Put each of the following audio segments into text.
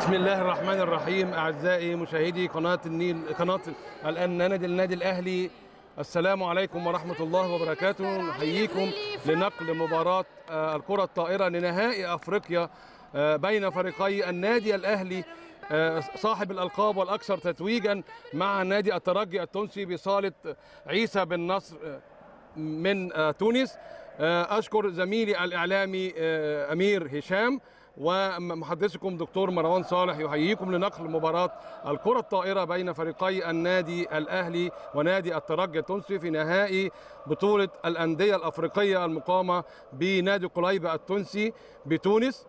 بسم الله الرحمن الرحيم اعزائي مشاهدي قناه النيل قناه الان نادي النادي الاهلي السلام عليكم ورحمه الله وبركاته نحييكم لنقل مباراه آه، الكره الطائره لنهائي افريقيا آه، بين فريقي النادي الاهلي آه، صاحب الالقاب والاكثر تتويجا مع نادي الترجي التونسي بصاله عيسى بن نصر آه، من آه، تونس آه، اشكر زميلي الاعلامي آه، امير هشام ومحدثكم دكتور مروان صالح يحييكم لنقل مباراة الكرة الطائرة بين فريقي النادي الأهلي ونادي الترجي التونسي في نهائي بطولة الأندية الأفريقية المقامة بنادي قليبة التونسي بتونس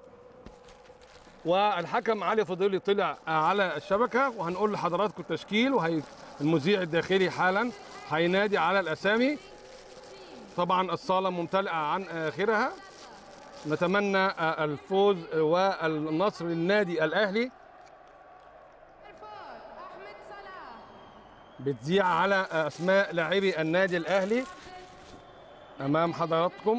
والحكم علي فضيلي طلع على الشبكة وهنقول لحضراتكم التشكيل وهي المذيع الداخلي حالا هينادي على الأسامي طبعا الصالة ممتلئة عن آخرها نتمنى آه، الفوز والنصر للنادي الاهلي الفوز احمد صلاح بتذيع على آه، اسماء لاعبي النادي الاهلي امام حضراتكم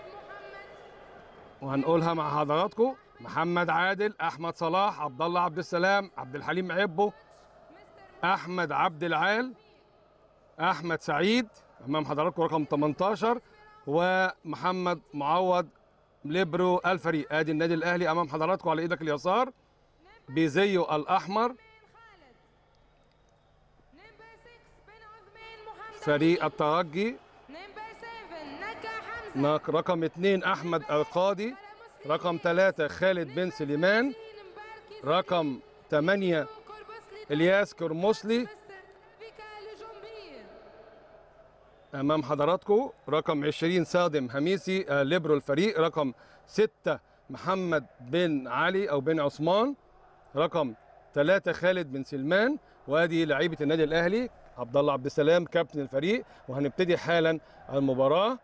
وهنقولها مع حضراتكم محمد عادل احمد صلاح عبد الله عبد السلام عبد الحليم عبو احمد عبد العال احمد سعيد امام حضراتكم رقم 18 ومحمد معوض ليبرو الفريق ادي النادي الاهلي امام حضراتكم على ايدك اليسار بزيه الاحمر خالد نمبر 6 بن عثمان محمد فريق الترجي نمبر 7 نكا حمزه ناك- رقم اثنين احمد القاضي رقم ثلاثة خالد بن سليمان رقم ثمانية الياس كرمسلي مستر فيكا لجمبير امام حضراتكم رقم 20 صادم هميسي آه، ليبرو الفريق رقم 6 محمد بن علي او بن عثمان رقم 3 خالد بن سلمان وادي لعيبه النادي الاهلي عبد الله عبد السلام كابتن الفريق وهنبتدي حالا المباراه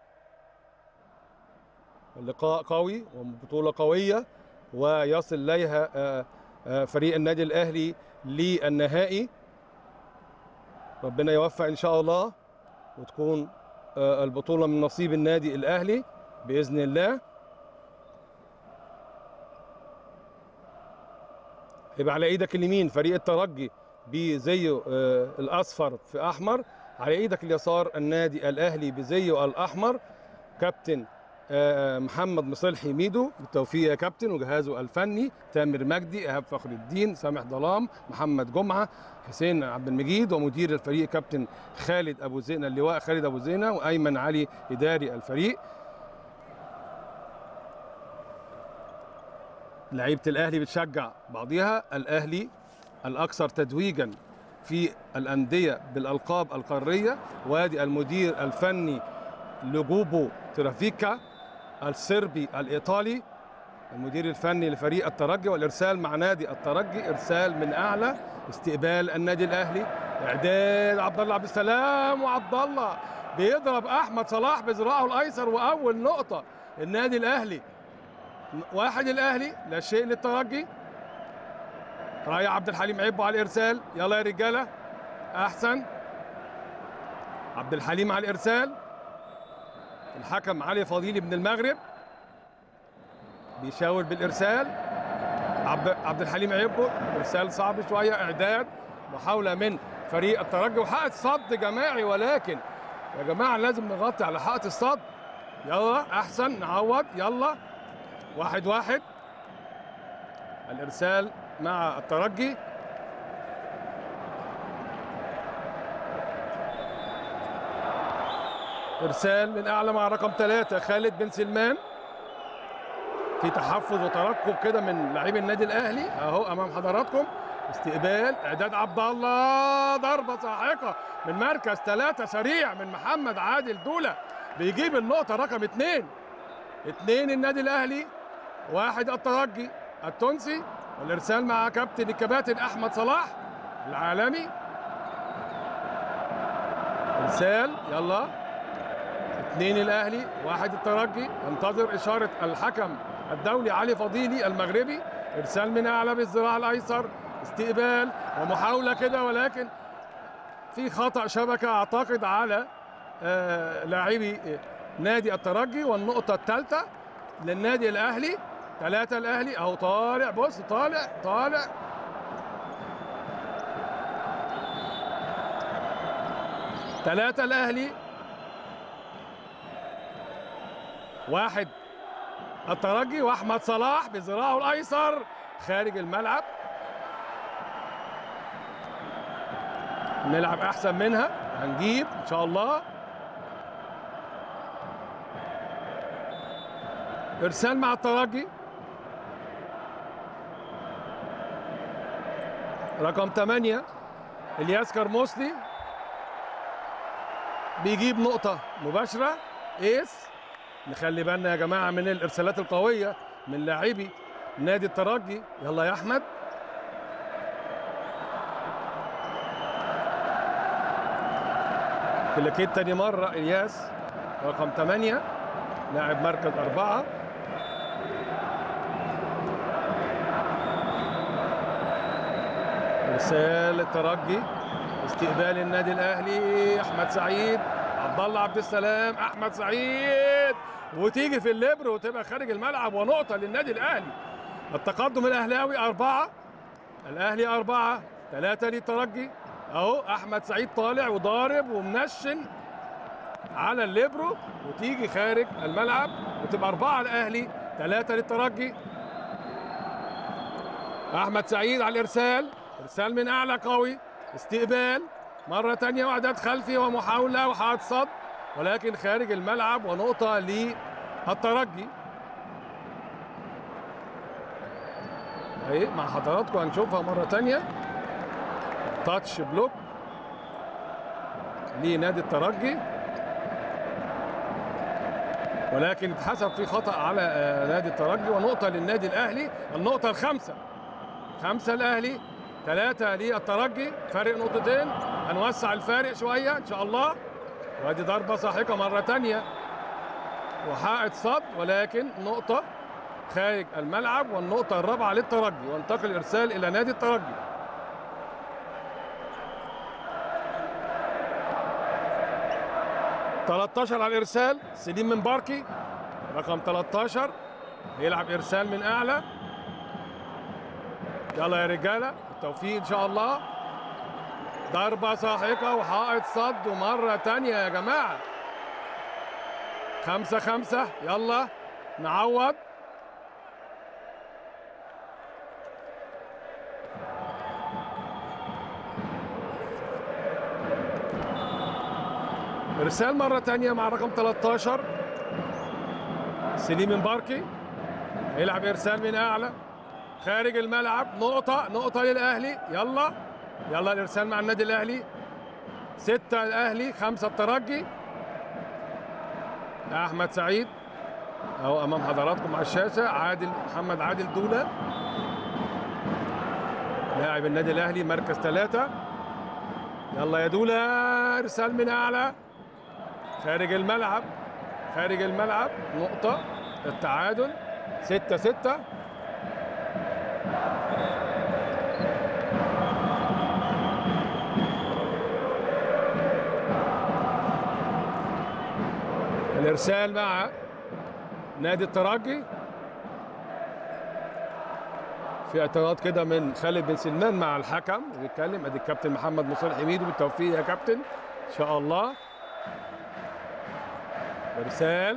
اللقاء قوي وبطوله قويه ويصل اليها آه، آه، فريق النادي الاهلي للنهائي ربنا يوفق ان شاء الله وتكون آه، البطولة من نصيب النادي الأهلي بإذن الله يبقى على ايدك اليمين فريق الترجي بزيه آه، الأصفر في أحمر على ايدك اليسار النادي الأهلي بزيه الأحمر كابتن آه، محمد مصلحي ميدو بالتوفيق يا كابتن وجهازه الفني تامر مجدي ايهاب فخر الدين سامح ظلام محمد جمعه حسين عبد المجيد ومدير الفريق كابتن خالد ابو زينه اللواء خالد ابو زينه وايمن علي اداري الفريق لعيبه الاهلي بتشجع بعضيها الاهلي الاكثر تتويجا في الانديه بالالقاب القاريه وادي المدير الفني لجوبو ترافيكا الصربي الايطالي المدير الفني لفريق الترجي والارسال مع نادي الترجي ارسال من اعلى استقبال النادي الاهلي اعداد عبد الله عبد السلام وعبد الله بيضرب احمد صلاح بذراعه الايسر واول نقطه النادي الاهلي واحد الاهلي لا شيء للترجي رايح عبد الحليم عبو على الارسال يلا يا رجاله احسن عبد الحليم على الارسال الحكم علي فضيلي من المغرب بيشاور بالارسال عبد عبد الحليم عبو ارسال صعب شويه اعداد محاوله من فريق الترجي وحقق صد جماعي ولكن يا جماعه لازم نغطي على حقق الصد يلا احسن نعوض يلا واحد واحد الارسال مع الترجي ارسال من اعلى مع رقم ثلاثة خالد بن سلمان في تحفظ وترقب كده من لاعبي النادي الاهلي اهو امام حضراتكم استقبال اعداد عبد الله ضربه ساحقه من مركز ثلاثة سريع من محمد عادل دوله بيجيب النقطه رقم اثنين اثنين النادي الاهلي واحد الترجي التونسي والارسال مع كابتن الكباتن احمد صلاح العالمي ارسال يلا اثنين الاهلي واحد الترجي ينتظر اشاره الحكم الدولي علي فضيلي المغربي ارسال من اعلى بالذراع الايسر استقبال ومحاوله كده ولكن في خطا شبكه اعتقد على آه لاعبي نادي الترجي والنقطه الثالثه للنادي الاهلي ثلاثة الأهلي أهو طالع بص طالع طالع ثلاثة الأهلي واحد الترجي وأحمد صلاح بذراعه الأيسر خارج الملعب نلعب أحسن منها هنجيب إن شاء الله إرسال مع الترجي رقم 8 الياس كرموسلي بيجيب نقطة مباشرة ايس نخلي بالنا يا جماعة من الارسالات القوية من لاعبي نادي الترجي يلا يا احمد كلاكيت تاني مرة الياس رقم 8 لاعب مركز أربعة إرسال الترجي استقبال النادي الأهلي أحمد سعيد عبد الله عبد السلام أحمد سعيد وتيجي في الليبر وتبقى خارج الملعب ونقطة للنادي الأهلي التقدم الأهلاوي أربعة الأهلي أربعة ثلاثة للترجي أهو أحمد سعيد طالع وضارب ومنشن على الليبرو وتيجي خارج الملعب وتبقى أربعة الأهلي ثلاثة للترجي أحمد سعيد على الإرسال إرسال من أعلى قوي استقبال مرة تانية وإعداد خلفي ومحاولة وحائط صد ولكن خارج الملعب ونقطة للترجي أهي مع حضراتكم هنشوفها مرة تانية تاتش بلوك لنادي الترجي ولكن اتحسب في خطأ على آه، نادي الترجي ونقطة للنادي الأهلي النقطة الخامسة خمسة الأهلي ثلاثة للترجي فرق نقطتين هنوسع الفارق شوية إن شاء الله وادي ضربة ساحقة مرة تانية وحائط صد ولكن نقطة خارج الملعب والنقطة الرابعة للترجي وانتقل الإرسال إلى نادي الترجي تلتاشر على الإرسال سليم من باركي رقم 13 يلعب إرسال من أعلى يلا يا رجالة بالتوفيق إن شاء الله ضربة ساحقة وحائط صد ومرة تانية يا جماعة خمسة خمسة يلا نعوض إرسال مرة تانية مع رقم 13 سليم مباركي يلعب إرسال من أعلى خارج الملعب نقطة نقطة للأهلي يلا يلا الإرسال مع النادي الأهلي ستة الأهلي خمسة الترجي أحمد سعيد أهو أمام حضراتكم على الشاشة عادل محمد عادل دولة لاعب النادي الأهلي مركز ثلاثة يلا يا دولة إرسال من أعلى خارج الملعب خارج الملعب نقطة التعادل ستة ستة الارسال مع نادي الترجي في اعتراض كده من خالد بن سلمان مع الحكم بيتكلم ادي الكابتن محمد مصالح حميدو بالتوفيق يا كابتن ان شاء الله ارسال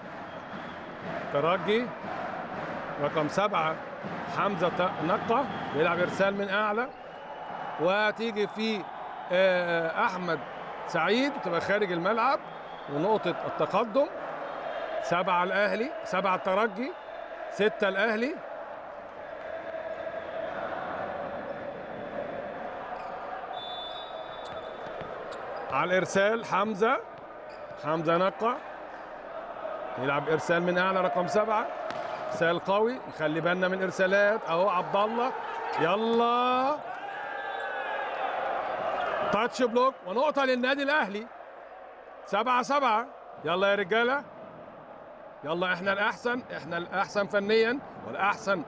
ترجي رقم سبعة حمزة نقة بيلعب ارسال من اعلى وتيجي في آه، احمد سعيد تبقى خارج الملعب ونقطة التقدم سبعة الأهلي سبعة الترجي ستة الأهلي على الإرسال حمزة حمزة نقة يلعب إرسال من أعلى رقم سبعة إرسال قوي نخلي بالنا من الإرسالات أهو عبد الله يلا تاتش بلوك ونقطة للنادي الأهلي سبعة سبعة يلا يا رجالة يلا احنا الأحسن احنا الأحسن فنيا والأحسن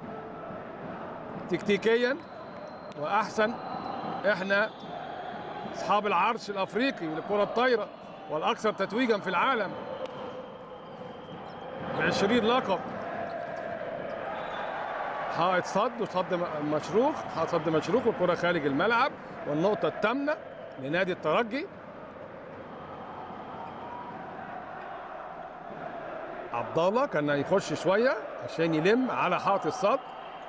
تكتيكيا وأحسن احنا أصحاب العرش الأفريقي للكرة الطايرة والأكثر تتويجا في العالم ب 20 لقب حائط صد وصد م- مشروخ حائط صد مشروخ والكره خارج الملعب والنقطه الثامنه لنادي الترجي عبد الله كان يخش شويه عشان يلم على حائط الصد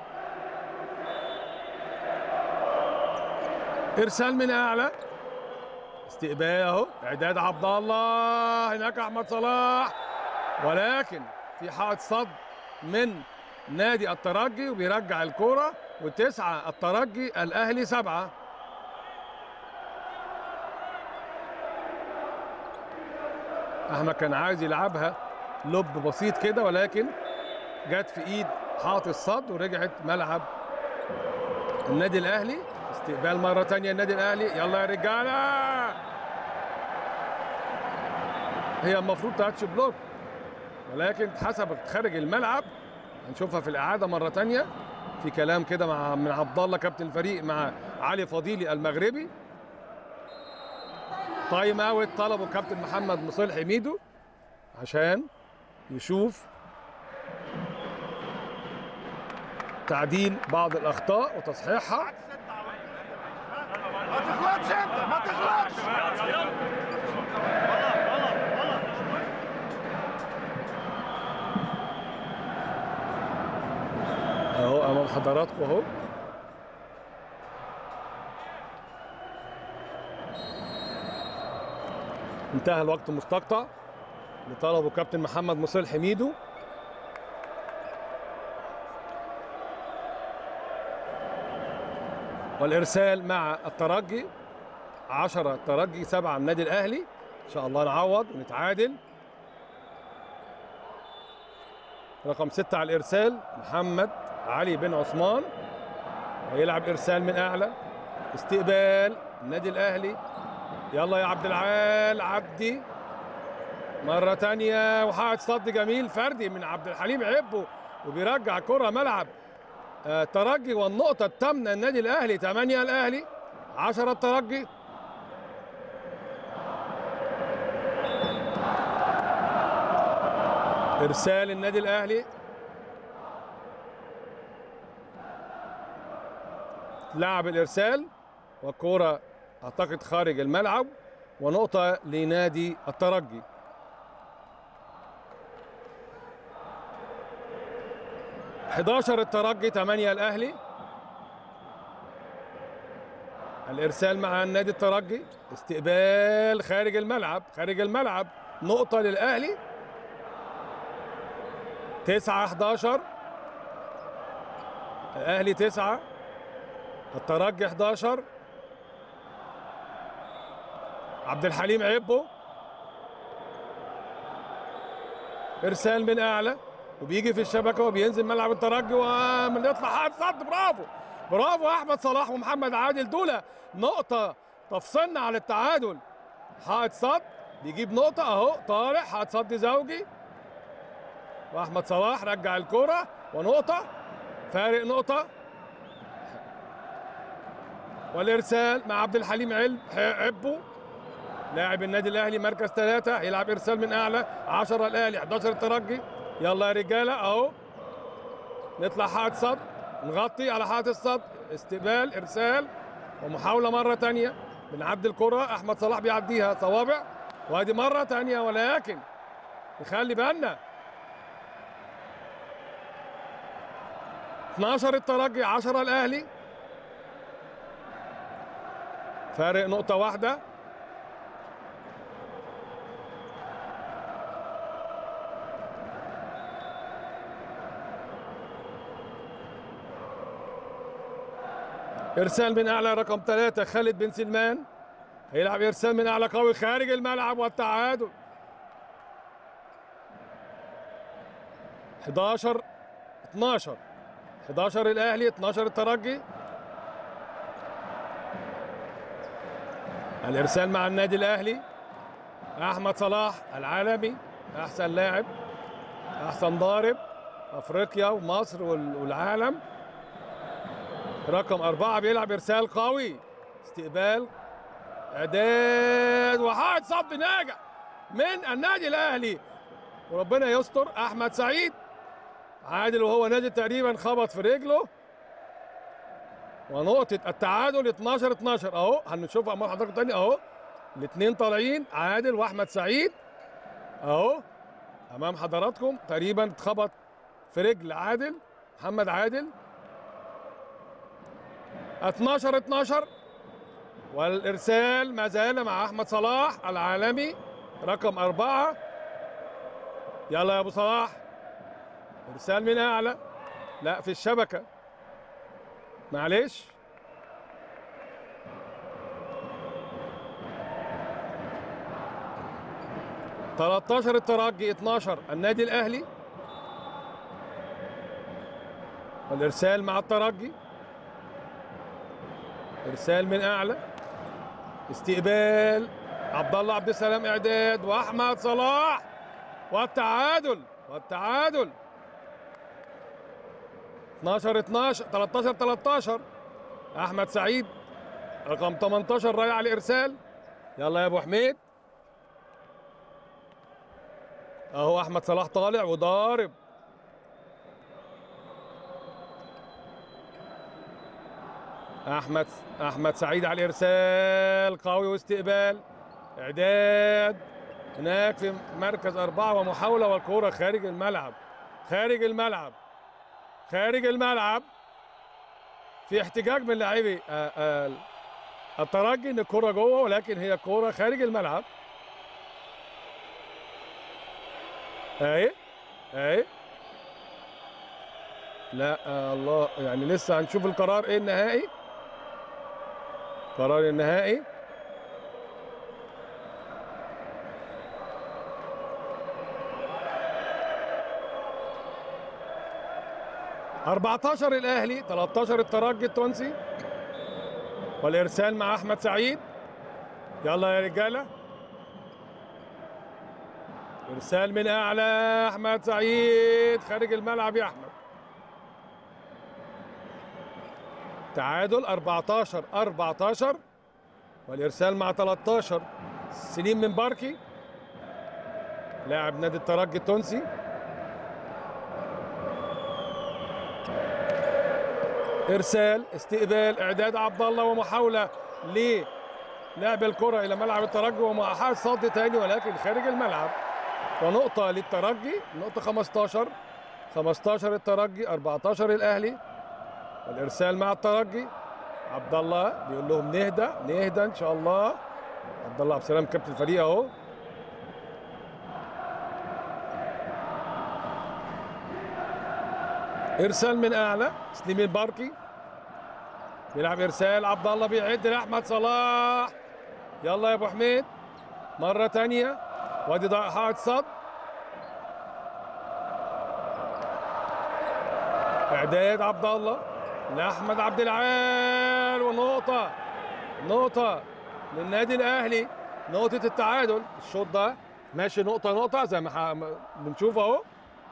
ارسال من اعلى استقبال اهو اعداد عبد الله هناك احمد صلاح ولكن في حائط صد من نادي الترجي وبيرجع الكرة وتسعة الترجي الأهلي سبعة أحمد كان عايز يلعبها لب بسيط كده ولكن جت في إيد حائط الصد ورجعت ملعب النادي الأهلي استقبال مرة تانية النادي الأهلي يلا يا رجالة هي المفروض تاتش بلوك ولكن اتحسبت خارج الملعب هنشوفها في الإعادة مرة تانية في كلام كده مع من عبد الله كابتن الفريق مع علي فضيلي المغربي تايم اوت طلبه كابتن محمد مصلحي ميدو عشان يشوف تعديل بعض الأخطاء وتصحيحها ما تغلطش انت ما تغلطش اهو امام حضراتكم اهو انتهى الوقت المستقطع لطلبه كابتن محمد مصلح ميدو والارسال مع الترجي 10 الترجي 7 النادي الاهلي ان شاء الله نعوض ونتعادل رقم ستة على الإرسال محمد علي بن عثمان هيلعب إرسال من أعلى استقبال النادي الأهلي يلا يا عبد العال عبدي مرة تانية وحائط صد جميل فردي من عبد الحليم عبو وبيرجع كرة ملعب آه، ترجي والنقطة الثامنة النادي الأهلي 8 الأهلي 10 الترجي ارسال النادي الاهلي لعب الارسال والكره اعتقد خارج الملعب ونقطه لنادي الترجي حداشر الترجي 8 الاهلي الارسال مع النادي الترجي استقبال خارج الملعب خارج الملعب نقطه للاهلي 9 11 الاهلي 9 الترجي 11 عبد الحليم عبو ارسال من اعلى وبيجي في الشبكه وبينزل ملعب الترجي ومن يطلع حارس صد برافو برافو احمد صلاح ومحمد عادل دول نقطه تفصلنا عن التعادل حائط صد بيجيب نقطه اهو طارق حائط صد زوجي واحمد صلاح رجع الكرة ونقطة فارق نقطة والارسال مع عبد الحليم علب عبو لاعب النادي الاهلي مركز ثلاثة يلعب ارسال من اعلى 10 الاهلي 11 الترجي يلا يا رجالة اهو نطلع حائط صد نغطي على حائط الصد استقبال ارسال ومحاولة مرة تانية بنعدي الكرة احمد صلاح بيعديها صوابع وادي مرة تانية ولكن نخلي بالنا 12 الترجي 10 الاهلي فارق نقطة واحدة ارسال من اعلى رقم ثلاثة خالد بن سلمان هيلعب ارسال من اعلى قوي خارج الملعب والتعادل 11 12 11 الاهلي 12 الترجي الارسال مع النادي الاهلي احمد صلاح العالمي احسن لاعب احسن ضارب افريقيا ومصر وال- والعالم رقم أربعة بيلعب إرسال قوي استقبال إعداد وحائط صد ناجح من النادي الأهلي وربنا يستر أحمد سعيد عادل وهو نازل تقريبا خبط في رجله ونقطة التعادل 12 12 اهو هنشوفها امام حضراتكم تاني اهو الاثنين طالعين عادل واحمد سعيد اهو امام حضراتكم تقريبا اتخبط في رجل عادل محمد عادل 12 12 والارسال ما زال مع احمد صلاح العالمي رقم أربعة يلا يا ابو صلاح ارسال من اعلى لا في الشبكه معلش تلتاشر الترجي 12 النادي الاهلي والارسال مع الترجي ارسال من اعلى استقبال عبد الله عبد السلام اعداد واحمد صلاح والتعادل والتعادل 12 12 13 13 احمد سعيد رقم 18 رايح على الارسال يلا يا ابو حميد اهو احمد صلاح طالع وضارب احمد احمد سعيد على الارسال قوي واستقبال اعداد هناك في مركز اربعه ومحاوله والكوره خارج الملعب خارج الملعب خارج الملعب في احتجاج من لاعبي آه، آه، الترجي ان الكره جوه ولكن هي الكوره خارج الملعب اهي اهي لا آه الله يعني لسه هنشوف القرار ايه النهائي قرار النهائي أربعتاشر الأهلي 13 الترجي التونسي والإرسال مع أحمد سعيد يلا يا رجالة إرسال من أعلى أحمد سعيد خارج الملعب يا أحمد تعادل 14 14 والإرسال مع 13 سليم من باركي لاعب نادي الترجي التونسي ارسال استقبال اعداد عبد الله ومحاوله للعب الكره الى ملعب الترجي ومع صد تاني ولكن خارج الملعب ونقطه للترجي نقطه 15 15 الترجي 14 الاهلي الارسال مع الترجي عبد الله بيقول لهم نهدى نهدى ان شاء الله عبد الله عبد السلام كابتن الفريق اهو ارسال من اعلى سليم الباركي بيلعب ارسال عبد الله بيعد لاحمد صلاح يلا يا ابو حميد مره تانية وادي ضاع حائط صد اعداد عبد الله لاحمد عبد العال ونقطه نقطه للنادي الاهلي نقطه التعادل الشوط ده ماشي نقطه نقطه زي ما ح- بنشوف اهو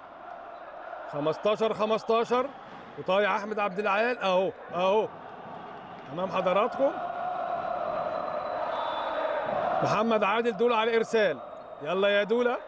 15 15 وطالع احمد عبد العال اهو اهو امام حضراتكم محمد عادل دول على ارسال يلا يا دوله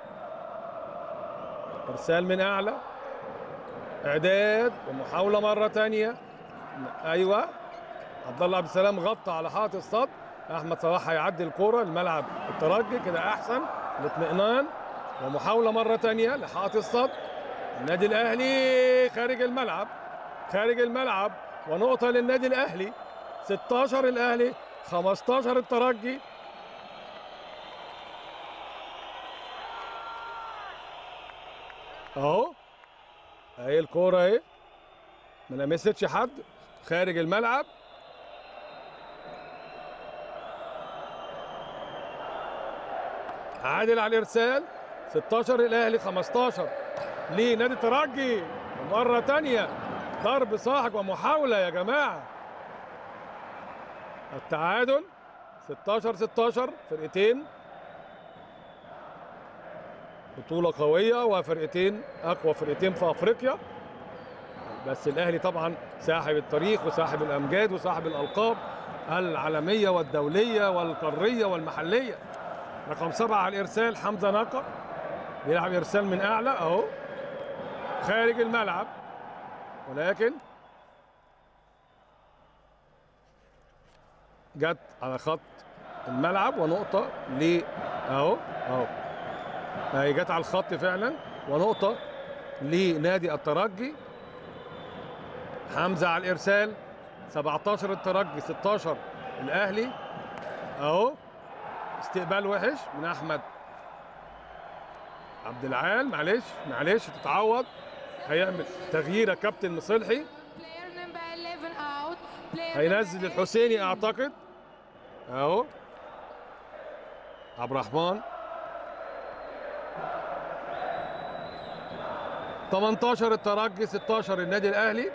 ارسال من اعلى اعداد ومحاوله مره تانية ايوه عبد الله عبد السلام غطى على حائط الصد احمد صلاح هيعدي الكوره الملعب الترجي كده احسن الاطمئنان ومحاوله مره تانية لحائط الصد النادي الاهلي خارج الملعب خارج الملعب ونقطه للنادي الاهلي 16 الاهلي 15 الترجي اهو اهي الكوره اهي ما لمستش حد خارج الملعب عادل على الارسال 16 الاهلي 15 لنادي الترجي مرة تانية ضرب ساحق ومحاولة يا جماعة التعادل 16 16 فرقتين بطولة قوية وفرقتين أقوى فرقتين في أفريقيا بس الأهلي طبعا صاحب التاريخ وصاحب الأمجاد وصاحب الألقاب العالمية والدولية والقارية والمحلية رقم سبعة على الإرسال حمزة ناقة بيلعب إرسال من أعلى أهو خارج الملعب ولكن جت على خط الملعب ونقطة ل اهو اهو هي جت على الخط فعلا ونقطة لنادي الترجي حمزة على الإرسال 17 الترجي 16 الأهلي اهو استقبال وحش من أحمد عبد العال معلش معلش تتعوض هيعمل تغيير يا كابتن مصلحي Player number 11 out. Player هينزل number الحسيني 18. اعتقد اهو عبد الرحمن 18 الترجي 16 النادي الاهلي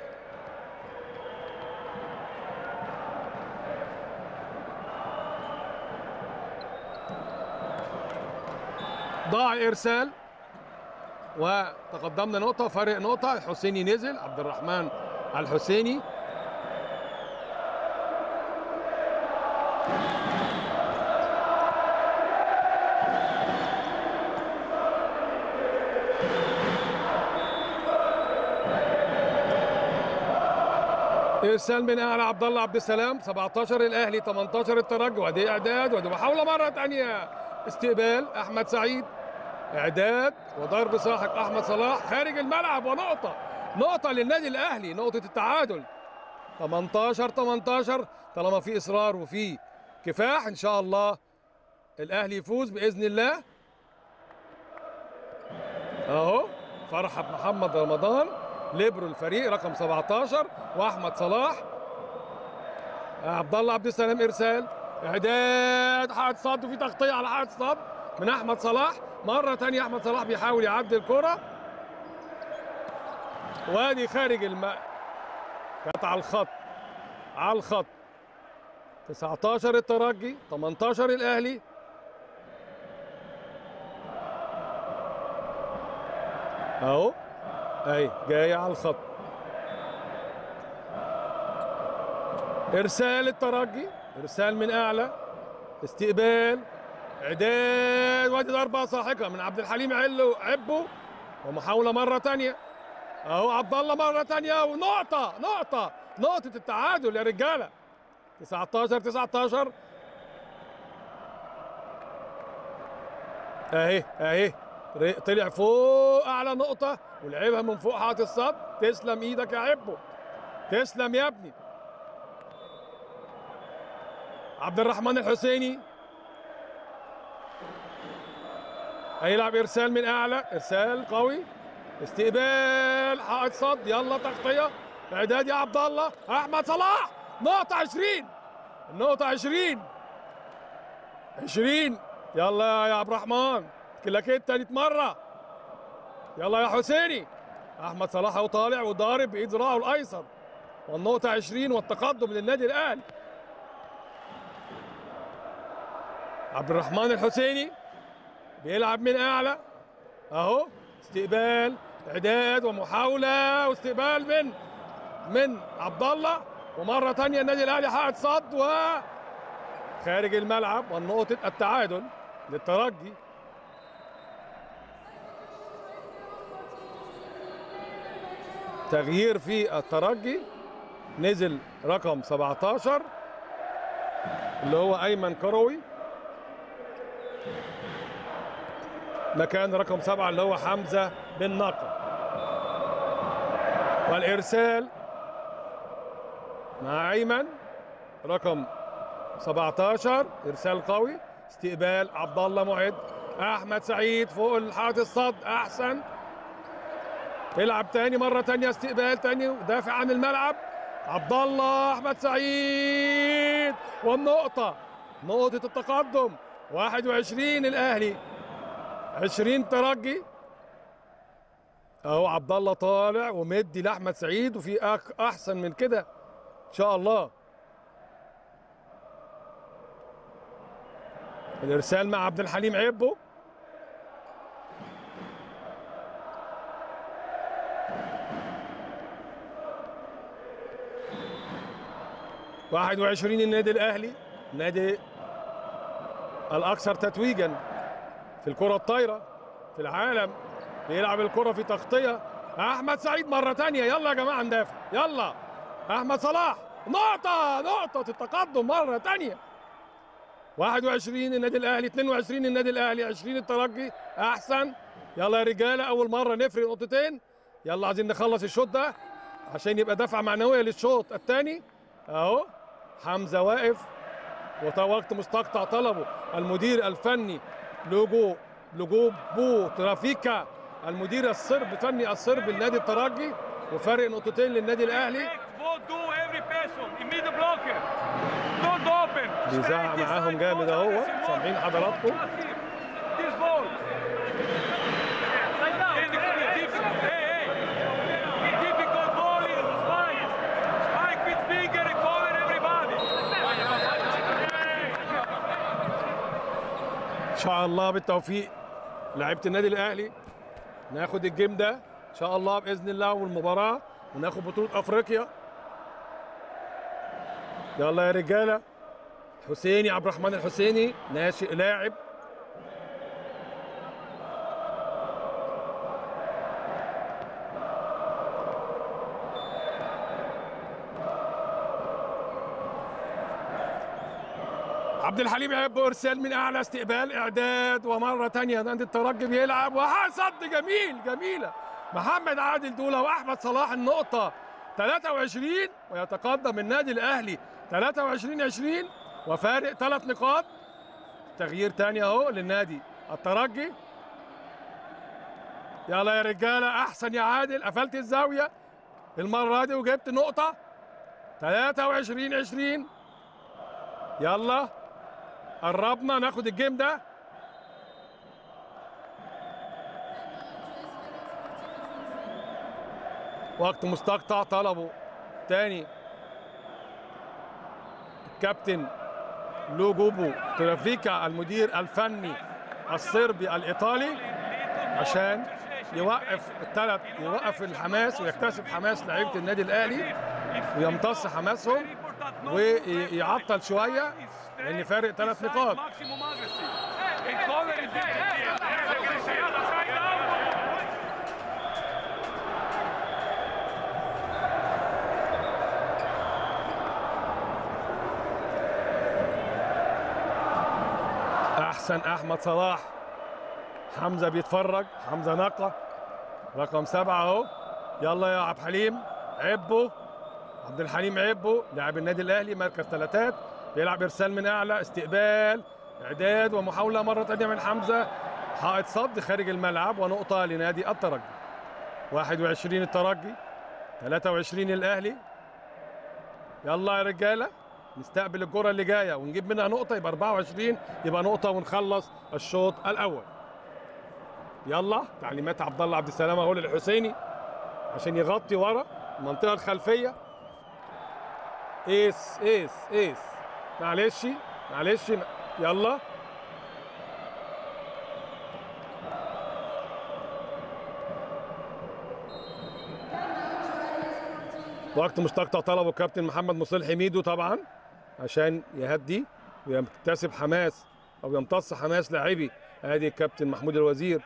ضاع الارسال وتقدمنا نقطة فرق نقطة الحسيني نزل عبد الرحمن على الحسيني ارسال من اعلى عبد الله عبد السلام 17 الاهلي 18 الترجي وادي اعداد وادي محاوله مره ثانيه استقبال احمد سعيد اعداد وضرب ساحق احمد صلاح خارج الملعب ونقطه نقطه للنادي الاهلي نقطه التعادل 18 18 طالما في اصرار وفي كفاح ان شاء الله الاهلي يفوز باذن الله اهو فرحه محمد رمضان ليبرو الفريق رقم 17 واحمد صلاح عبد الله عبد السلام ارسال اعداد حائط صد وفي تغطيه على حائط صد من احمد صلاح مره ثانيه احمد صلاح بيحاول يعدي الكره وادي خارج الماء كانت على الخط على الخط 19 الترجي 18 الاهلي اهو اهي جايه على الخط ارسال الترجي ارسال من اعلى استقبال اعداد وادي ضربه ساحقه من عبد الحليم علو عبو ومحاوله مره ثانيه اهو عبد الله مره ثانيه ونقطه نقطه نقطه التعادل يا رجاله 19 19 اهي اهي طلع فوق اعلى نقطه ولعبها من فوق حائط الصد تسلم ايدك يا عبو تسلم يا ابني عبد الرحمن الحسيني هيلعب ارسال من اعلى ارسال قوي استقبال حائط صد يلا تغطيه اعداد يا عبد الله احمد صلاح نقطه 20 النقطه 20 20 يلا يا عبد الرحمن كلاكيت تالت مره يلا يا حسيني احمد صلاح اهو طالع وضارب بايد ذراعه الايسر والنقطه 20 والتقدم للنادي الاهلي عبد الرحمن الحسيني بيلعب من اعلى اهو استقبال اعداد ومحاوله واستقبال من من عبد الله ومره ثانيه النادي الاهلي حائط صد و خارج الملعب والنقطه التعادل للترجي تغيير في الترجي نزل رقم 17 اللي هو ايمن كروي مكان رقم سبعة اللي هو حمزة بن نقر والإرسال مع أيمن رقم 17 إرسال قوي استقبال عبد الله معد أحمد سعيد فوق الحائط الصد أحسن يلعب تاني مرة تانية استقبال تاني ودافع عن الملعب عبد الله أحمد سعيد والنقطة نقطة التقدم 21 الأهلي 20 ترجي اهو عبد الله طالع ومدي لاحمد سعيد وفي أك- احسن من كده ان شاء الله الارسال مع عبد الحليم عبو واحد وعشرين النادي الأهلي نادي الأكثر تتويجا في الكرة الطايرة في العالم بيلعب الكرة في تغطية احمد سعيد مره تانية يلا يا جماعه ندافع يلا احمد صلاح نقطه نقطه التقدم مره تانية 21 النادي الاهلي 22 النادي الاهلي 20 الترجي احسن يلا يا رجاله اول مره نفرق نقطتين يلا عايزين نخلص الشوط ده عشان يبقى دفعه معنويه للشوط الثاني اهو حمزه واقف وقت مستقطع طلبه المدير الفني لوجو لوجو بو ترافيكا المدير الصرب فني الصرب لنادي الترجي وفارق نقطتين للنادي الاهلي Go do every person. In middle blocker. Don't open. بيزعق معاهم جامد اهو سامعين حضراتكم This ball. Hey, difficult. Hey, hey. Difficult ball is spike. Spike with finger and cover everybody. ان شاء الله بالتوفيق لعيبه النادي الاهلي ناخد الجيم ده ان شاء الله باذن الله والمباراه وناخد بطوله افريقيا يلا يا رجاله حسيني عبد الرحمن الحسيني ناشئ لاعب عبد الحليم يحب ارسال من اعلى استقبال اعداد ومره تانية نادي الترجي بيلعب وصد جميل جميله محمد عادل دوله واحمد صلاح النقطه 23 ويتقدم النادي الاهلي 23 20 وفارق ثلاث نقاط تغيير تاني اهو للنادي الترجي يلا يا رجاله احسن يا عادل قفلت الزاويه المره دي وجبت نقطه 23 20 يلا قربنا ناخد الجيم ده وقت مستقطع طلبه تاني الكابتن لوجوبو ترافيكا المدير الفني الصربي الايطالي عشان يوقف الثلاث يوقف الحماس ويكتسب حماس لعيبه النادي الاهلي ويمتص حماسهم ويعطل شويه لان فارق ثلاث نقاط Maximum aggressive. And cover is احسن احمد صلاح حمزه بيتفرج حمزه نقه رقم سبعه اهو يلا يا عبد الحليم عبه عبد الحليم عبه لاعب النادي الاهلي مركز ثلاثات بيلعب ارسال من اعلى استقبال اعداد ومحاوله مره ثانيه من حمزه حائط صد خارج الملعب ونقطه لنادي الترجي 21 الترجي 23 الاهلي يلا يا رجاله نستقبل الكره اللي جايه ونجيب منها نقطه يبقى 24 يبقى نقطه ونخلص الشوط الاول يلا تعليمات عبد الله عبد السلام اهو للحسيني عشان يغطي ورا المنطقه الخلفيه ايس ايس ايس معلش معلش يلا وقت مستقطع طلبه الكابتن محمد مصلح حميدو طبعا عشان يهدي ويكتسب حماس او يمتص حماس لاعبي ادي الكابتن محمود الوزير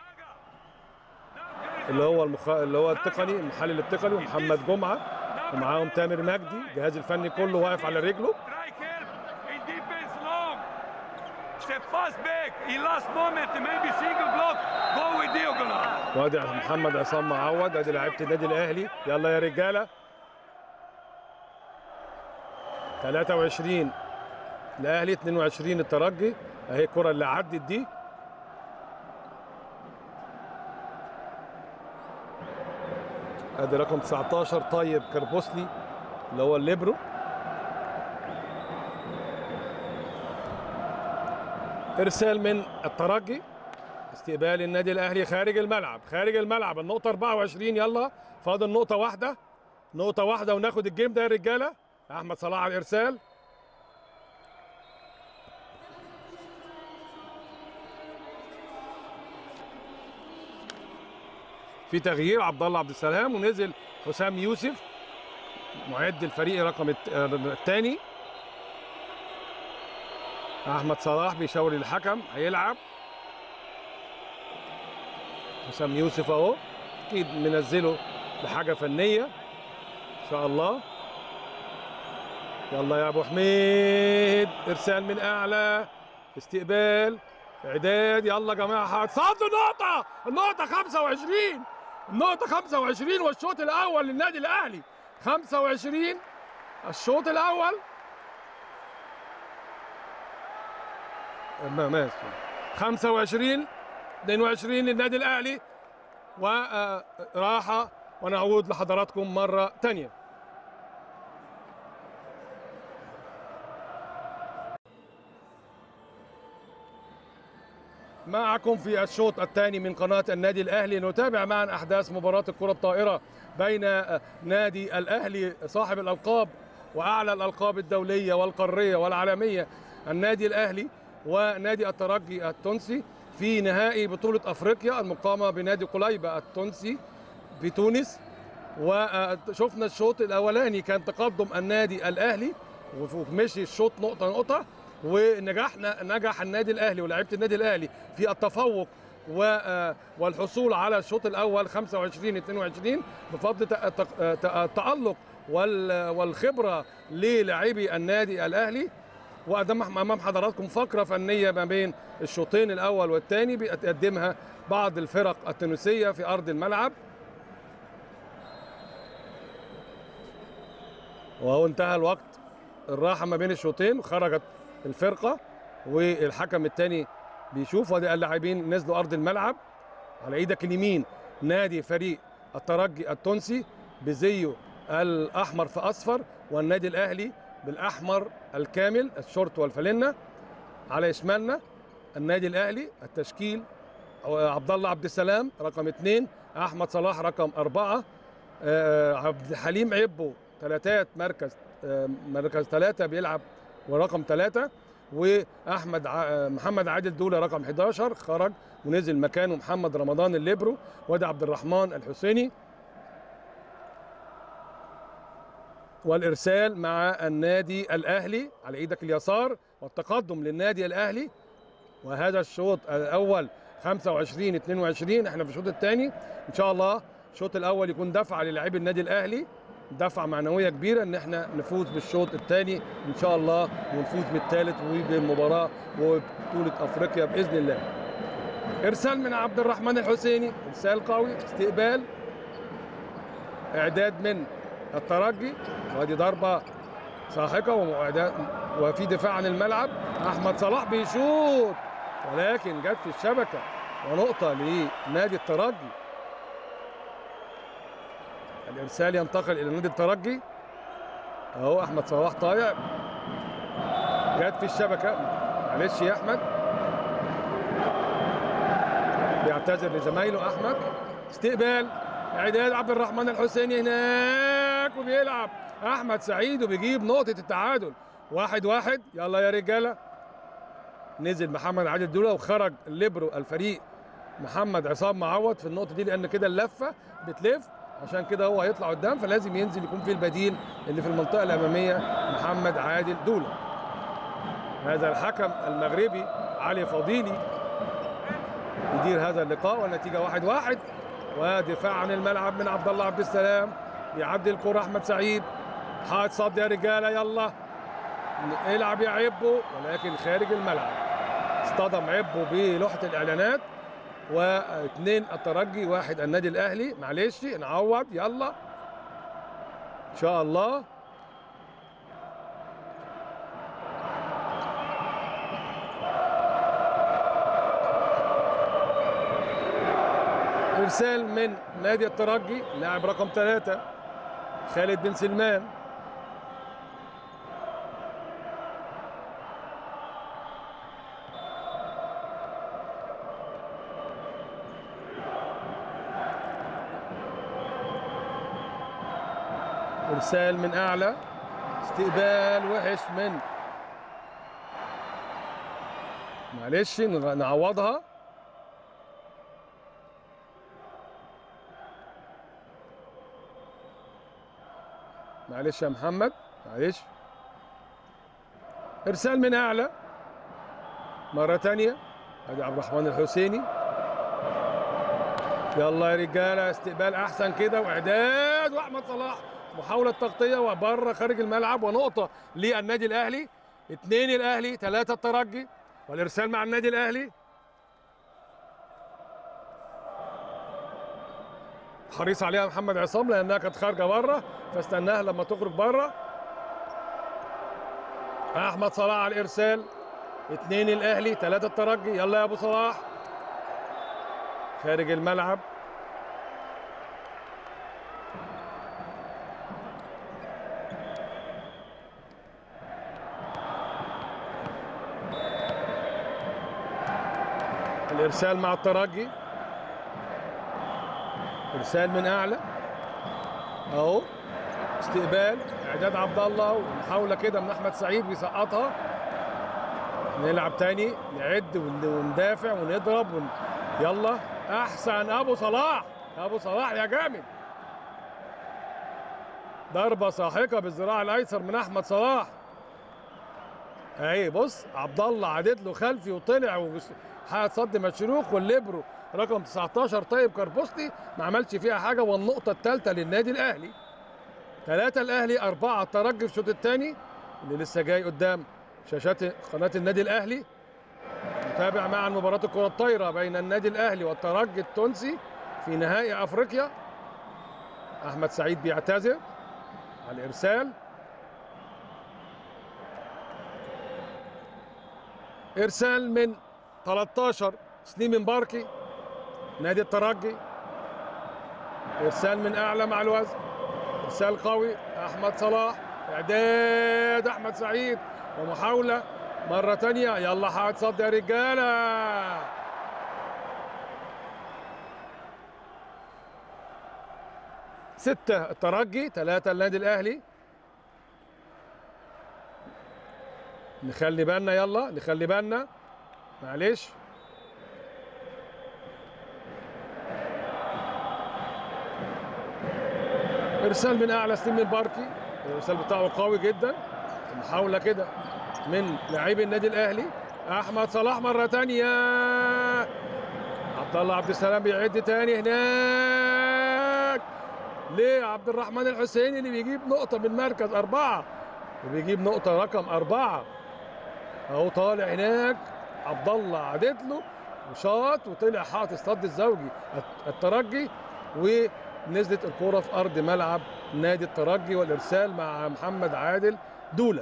اللي هو المخ... اللي هو التقني المحلل التقني ومحمد جمعه ومعاهم تامر مجدي الجهاز الفني كله واقف على رجله Strike help. In defense long. Step fast back. In last moment, maybe single block. Go with diagonal. وادي محمد عصام معوض ادي لعيبه النادي الاهلي يلا يا رجاله 23 الاهلي 22 الترجي اهي الكره اللي عدت دي ادي رقم 19 طيب كربوسلي اللي هو الليبرو ارسال من الترجي استقبال النادي الاهلي خارج الملعب خارج الملعب النقطه 24 يلا فاضل نقطه واحده نقطه واحده وناخد الجيم ده يا رجاله احمد صلاح على الارسال في تغيير عبد الله عبد السلام ونزل حسام يوسف معد الفريق رقم الثاني احمد صلاح بيشاور للحكم هيلعب حسام يوسف اهو اكيد منزله لحاجه فنيه ان شاء الله يلا يا ابو حميد ارسال من اعلى استقبال اعداد يلا يا جماعه هتصدوا النقطه النقطه 25 النقطه 25 والشوط الاول للنادي الاهلي 25 الشوط الاول ما- ماشي 25 22 للنادي الاهلي وراحه ونعود لحضراتكم مره ثانيه معكم في الشوط الثاني من قناة النادي الأهلي نتابع معا أحداث مباراة الكرة الطائرة بين نادي الأهلي صاحب الألقاب وأعلى الألقاب الدولية والقارية والعالمية النادي الأهلي ونادي الترجي التونسي في نهائي بطولة أفريقيا المقامة بنادي قليبة التونسي في تونس وشفنا الشوط الأولاني كان تقدم النادي الأهلي ومشي الشوط نقطة نقطة ونجحنا نجح النادي الاهلي ولاعيبه النادي الاهلي في التفوق و- والحصول على الشوط الاول 25 22 بفضل ت- ت- التالق وال- والخبره للاعبي النادي الاهلي وقدام امام حضراتكم فقره فنيه ما بين الشوطين الاول والثاني بتقدمها بعض الفرق التونسيه في ارض الملعب وهو انتهى الوقت الراحه ما بين الشوطين وخرجت الفرقه والحكم الثاني بيشوف وادي اللاعبين نزلوا ارض الملعب على ايدك اليمين نادي فريق الترجي التونسي بزيه الاحمر في اصفر والنادي الاهلي بالاحمر الكامل الشورت والفانلة على شمالنا النادي الاهلي التشكيل عبد الله عبد السلام رقم اثنين احمد صلاح رقم اربعه آه، عبد الحليم عبو ثلاثات مركز آه، مركز ثلاثه بيلعب ورقم ثلاثة واحمد ع... محمد عادل دوله رقم 11 خرج ونزل مكانه محمد رمضان الليبرو وادي عبد الرحمن الحسيني والارسال مع النادي الاهلي على ايدك اليسار والتقدم للنادي الاهلي وهذا الشوط الاول 25 22 احنا في الشوط الثاني ان شاء الله الشوط الاول يكون دفعه للاعبي النادي الاهلي دفعه معنويه كبيره ان احنا نفوز بالشوط الثاني ان شاء الله ونفوز بالثالث وبالمباراه وبطوله افريقيا باذن الله. ارسال من عبد الرحمن الحسيني ارسال قوي استقبال اعداد من الترجي وادي ضربه ساحقه ومعدات وفي دفاع عن الملعب احمد صلاح بيشوط ولكن جت في الشبكه ونقطه لنادي الترجي الارسال ينتقل الى نادي الترجي اهو احمد صلاح طايع جت في الشبكه معلش يا احمد بيعتذر لزمايله احمد استقبال اعداد عبد الرحمن الحسيني هناك وبيلعب احمد سعيد وبيجيب نقطه التعادل واحد واحد يلا يا رجاله نزل محمد عادل دوله وخرج الليبرو الفريق محمد عصام معوض في النقطه دي لان كده اللفه بتلف عشان كده هو هيطلع قدام فلازم ينزل يكون فيه البديل اللي في المنطقه الاماميه محمد عادل دوله هذا الحكم المغربي علي فضيلي يدير هذا اللقاء والنتيجه واحد واحد ودفاع عن الملعب من عبد الله عبد السلام يعدي الكره احمد سعيد حاط صد يا رجاله يلا العب يا عبو ولكن خارج الملعب اصطدم عبو بلوحه الاعلانات واثنين الترجي واحد النادي الاهلي معلش نعوض يلا ان شاء الله ارسال من نادي الترجي لاعب رقم ثلاثة خالد بن سلمان ارسال من اعلى استقبال وحش من معلش نغ- نعوضها معلش يا محمد معلش ارسال من اعلى مره تانية ادي عبد الرحمن الحسيني يلا يا رجاله استقبال احسن كده واعداد واحمد صلاح محاوله تغطيه وبره خارج الملعب ونقطه للنادي الاهلي اثنين الاهلي ثلاثه الترجي والارسال مع النادي الاهلي حريص عليها محمد عصام لانها كانت خارجه بره فاستناها لما تخرج بره احمد صلاح على الارسال اثنين الاهلي ثلاثه الترجي يلا يا ابو صلاح خارج الملعب الارسال مع الترجي ارسال من اعلى اهو استقبال اعداد عبد الله ومحاوله كده من احمد سعيد بيسقطها نلعب تاني نعد ون- وندافع ونضرب ون... يلا احسن ابو صلاح ابو صلاح يا جامد ضربه ساحقه بالذراع الايسر من احمد صلاح اهي بص عبد الله عدت له خلفي وطلع وحقق صد مشروخ والليبرو رقم 19 طيب كربوستي ما عملش فيها حاجه والنقطه الثالثه للنادي الاهلي ثلاثة الأهلي أربعة الترجي في الشوط الثاني اللي لسه جاي قدام شاشات قناة النادي الأهلي نتابع معا مباراة الكرة الطايرة بين النادي الأهلي والترجي التونسي في نهائي أفريقيا أحمد سعيد بيعتذر على الإرسال إرسال من 13 سليم مباركي نادي الترجي إرسال من أعلى مع الوزن ارسال قوي احمد صلاح اعداد احمد سعيد ومحاوله مره تانية يلا حاد صد يا رجاله ستة الترجي ثلاثة النادي الأهلي نخلي بالنا يلا نخلي بالنا معلش ارسال من اعلى سليم الباركي الارسال بتاعه قوي جدا محاوله كده من لاعبي النادي الاهلي احمد صلاح مره تانية عبد الله عبد السلام بيعد تاني هناك ليه عبد الرحمن الحسيني اللي بيجيب نقطه من مركز اربعه وبيجيب نقطه رقم اربعه اهو طالع هناك عبد الله عدت له وشاط وطلع حاطط الصد الزوجي الترجي ونزلت الكرة في أرض ملعب نادي الترجي والإرسال مع محمد عادل دولة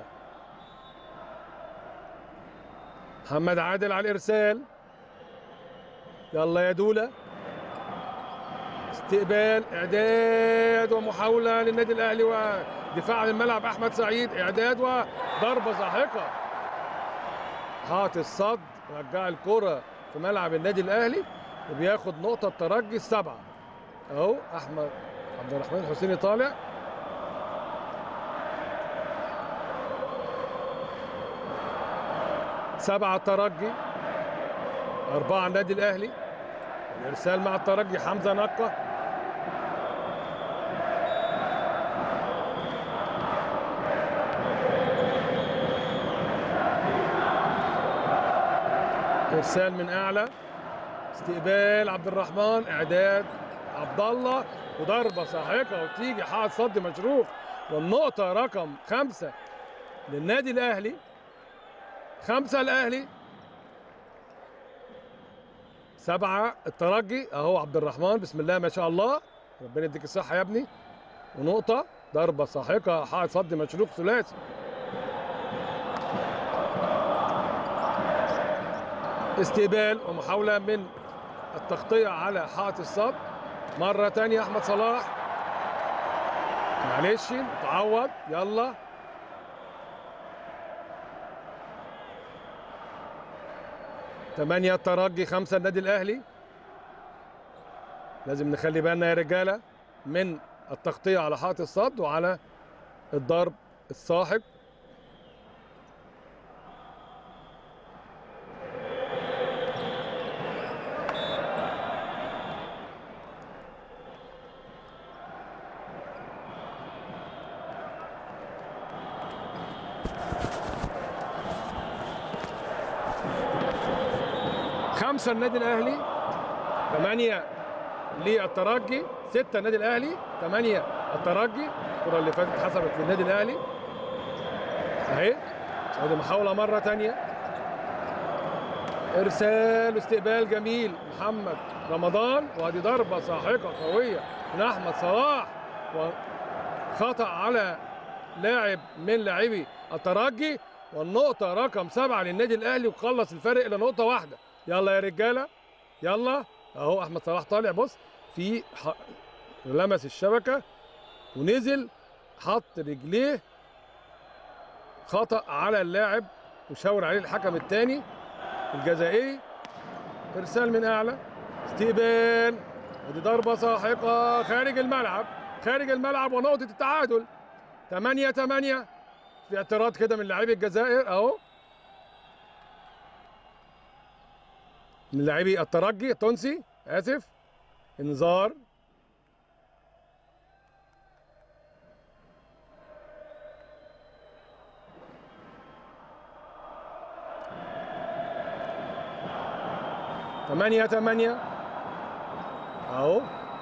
محمد عادل على الإرسال يلا يا دولة استقبال إعداد ومحاولة للنادي الأهلي ودفاع عن الملعب أحمد سعيد إعداد وضربة ساحقة حاط الصد رجع الكرة في ملعب النادي الأهلي وبياخد نقطة الترجي السبعة اهو احمد عبد الرحمن الحسيني طالع سبعة الترجي أربعة النادي الأهلي الإرسال مع الترجي حمزة نقة إرسال من أعلى استقبال عبد الرحمن إعداد عبد الله وضربه ساحقه وتيجي حاط صد مشروخ والنقطه رقم خمسه للنادي الاهلي خمسه الاهلي سبعه الترجي اهو عبد الرحمن بسم الله ما شاء الله ربنا يديك الصحه يا ابني ونقطه ضربه ساحقه حاط صد مشروخ ثلاثي استقبال ومحاوله من التغطيه على حائط الصد مرة تانية أحمد صلاح معلش تعوض يلا ثمانية الترجي خمسة النادي الأهلي لازم نخلي بالنا يا رجالة من التغطية على حائط الصد وعلى الضرب الساحق خمسة النادي الأهلي ثمانية للترجي ستة النادي الاهلي ثمانية الترجي الكرة اللي فاتت اتحسبت للنادي الاهلي اهي ادي محاولة مرة تانية ارسال واستقبال جميل محمد رمضان وادي ضربة ساحقة قوية من احمد صلاح وخطأ على لاعب من لاعبي الترجي والنقطة رقم سبعة للنادي الأهلي وخلص الفرق إلى نقطة واحدة يلا يا رجالة يلا أهو أحمد صلاح طالع بص في ح... لمس الشبكة ونزل حط رجليه خطأ على اللاعب وشاور عليه الحكم الثاني الجزائري إرسال من أعلى استقبال ودي ضربة ساحقة خارج الملعب خارج الملعب ونقطة التعادل 8 8 في اعتراض كده من لاعبي الجزائر اهو من لاعبي الترجي التونسي اسف انذار ثمانية ثمانية اهو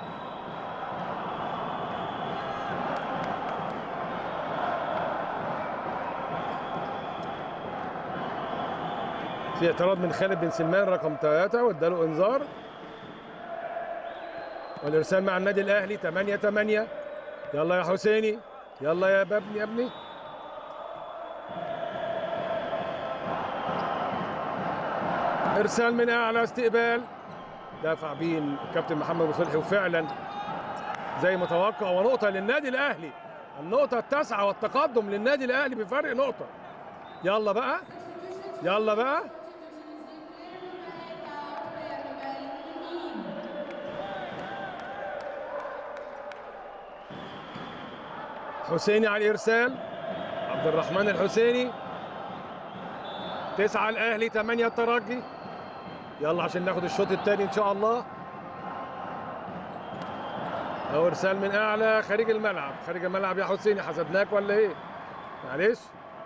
في اعتراض من خالد بن سلمان رقم ثلاثة واداله انذار والارسال مع النادي الاهلي 8 8 يلا يا حسيني يلا يا بابني يا ابني ارسال من اعلى استقبال دافع بين الكابتن محمد مصلحي وفعلا زي ما توقع ونقطة للنادي الاهلي النقطة التاسعة والتقدم للنادي الاهلي بفرق نقطة يلا بقى يلا بقى حسيني على الارسال عبد الرحمن الحسيني تسعة الاهلي ثمانية الترجي يلا عشان ناخد الشوط الثاني ان شاء الله او ارسال من اعلى خارج الملعب خارج الملعب يا حسيني حسدناك ولا ايه معلش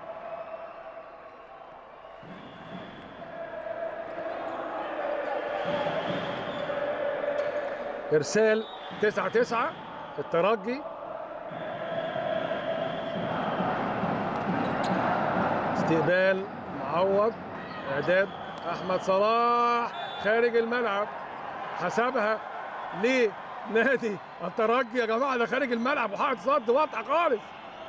ارسال تسعة تسعة الترجي استقبال معوض اعداد احمد صلاح خارج الملعب حسبها لنادي الترجي يا جماعه ده خارج الملعب وحاطط صد واضحه خالص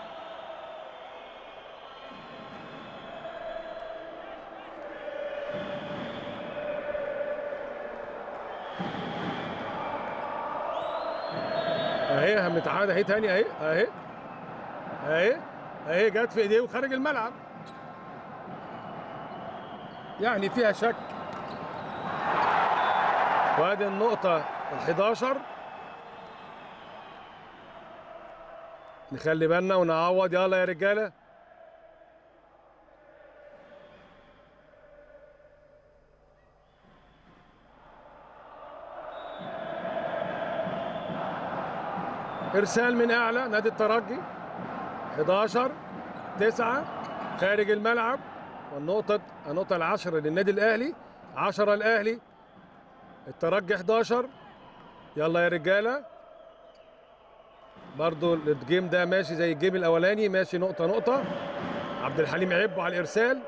اهي هنتعاد اهي تاني اهي اهي اهي اهي جت في ايديه وخارج الملعب يعني فيها شك وادي النقطة ال 11 نخلي بالنا ونعوض يلا يا رجالة ارسال من اعلى نادي الترجي 11 9 خارج الملعب والنقطة النقطة العشرة للنادي الأهلي 10 الأهلي الترجي 11 يلا يا رجالة برضو الجيم ده ماشي زي الجيم الأولاني ماشي نقطة نقطة عبد الحليم عبو على الإرسال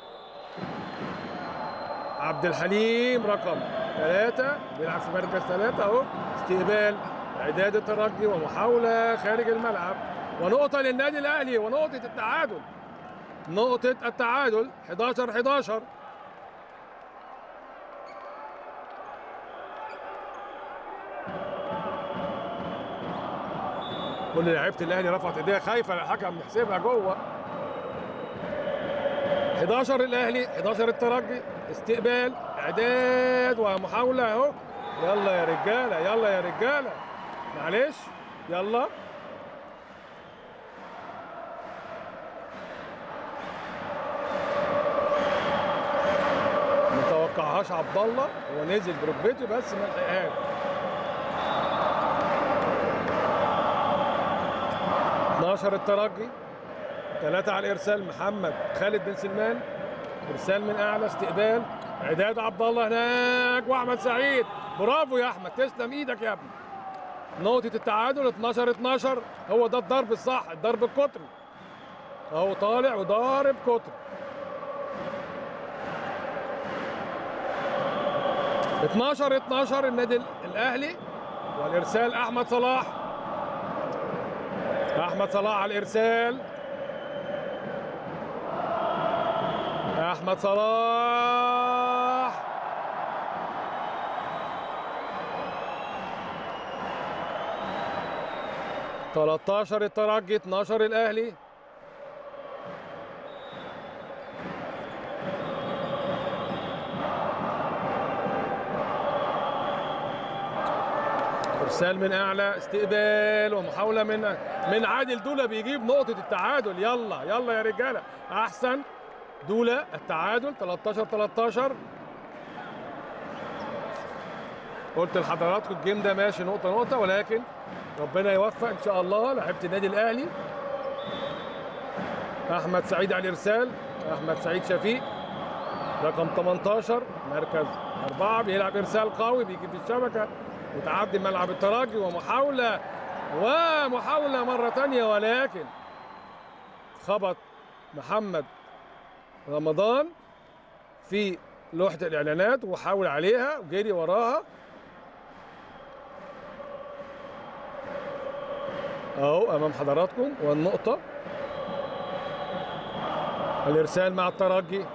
عبد الحليم رقم ثلاثة بيلعب في مركز ثلاثة أهو استقبال إعداد الترجي ومحاولة خارج الملعب ونقطة للنادي الأهلي ونقطة التعادل نقطة التعادل 11 11 كل لعيبة الأهلي رفعت إيديها خايفة الحكم يحسبها جوه 11 الأهلي 11 الترجي استقبال إعداد ومحاولة أهو يلا يا رجالة يلا يا رجالة معلش يلا ما توقعهاش عبد الله هو نزل بركبته بس ما لحقهاش ناشر الترجي ثلاثة على الإرسال محمد خالد بن سلمان إرسال من أعلى استقبال إعداد عبد الله هناك وأحمد سعيد برافو يا احمد تسلم ايدك يا ابني نقطة التعادل 12 12 هو ده الضرب الصح الضرب القطري اهو طالع وضارب قطري 12 12 النادي الاهلي والارسال احمد صلاح احمد صلاح على الارسال احمد صلاح تلتاشر الترجي 12 الاهلي ارسال من اعلى استقبال ومحاوله من من عادل دوله بيجيب نقطه التعادل يلا يلا يا رجاله احسن دوله التعادل 13 13 قلت لحضراتكم الجيم ده ماشي نقطه نقطه ولكن ربنا يوفق ان شاء الله لعيبه النادي الاهلي احمد سعيد على الارسال احمد سعيد شفيق رقم 18 مركز أربعة بيلعب إرسال قوي بيجي في الشبكة وتعدي ملعب الترجي ومحاولة ومحاولة مرة تانية ولكن خبط محمد رمضان في لوحة الإعلانات وحاول عليها وجري وراها أهو أمام حضراتكم والنقطة الإرسال مع الترجي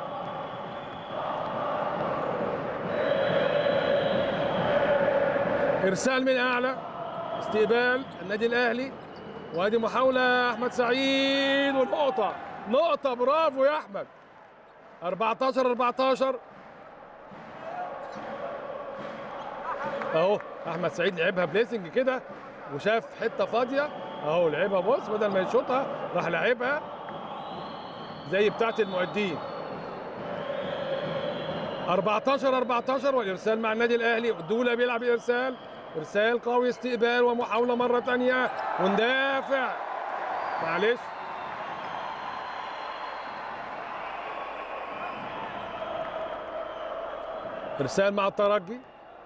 ارسال من اعلى استقبال النادي الاهلي وادي محاوله احمد سعيد والنقطه نقطه برافو يا احمد 14 14 اهو احمد سعيد لعبها بليسنج كده وشاف حته فاضيه اهو لعبها بص بدل ما يشوطها راح لعبها زي بتاعه المعدين 14 14 والارسال مع النادي الاهلي دوله بيلعب ارسال ارسال قوي استقبال ومحاوله مره ثانيه وندافع معلش ارسال مع الترجي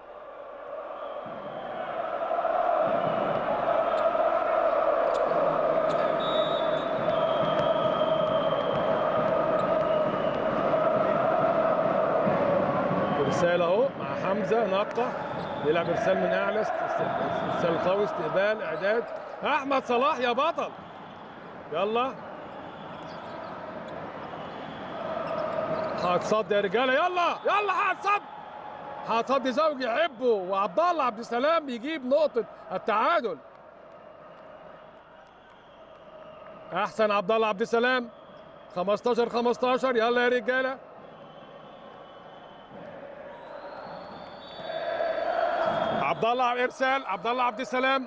ارسال اهو مع حمزه نقه بيلعب ارسال من اعلى است- است- ارسال قوي استقبال اعداد احمد صلاح يا بطل يلا هتصد يا رجاله يلا يلا هتصد هتصد زوجي عبه وعبد الله عبد السلام بيجيب نقطه التعادل احسن عبد الله عبد السلام 15 15 يلا يا رجاله عبد الله على الارسال عبد الله عبد السلام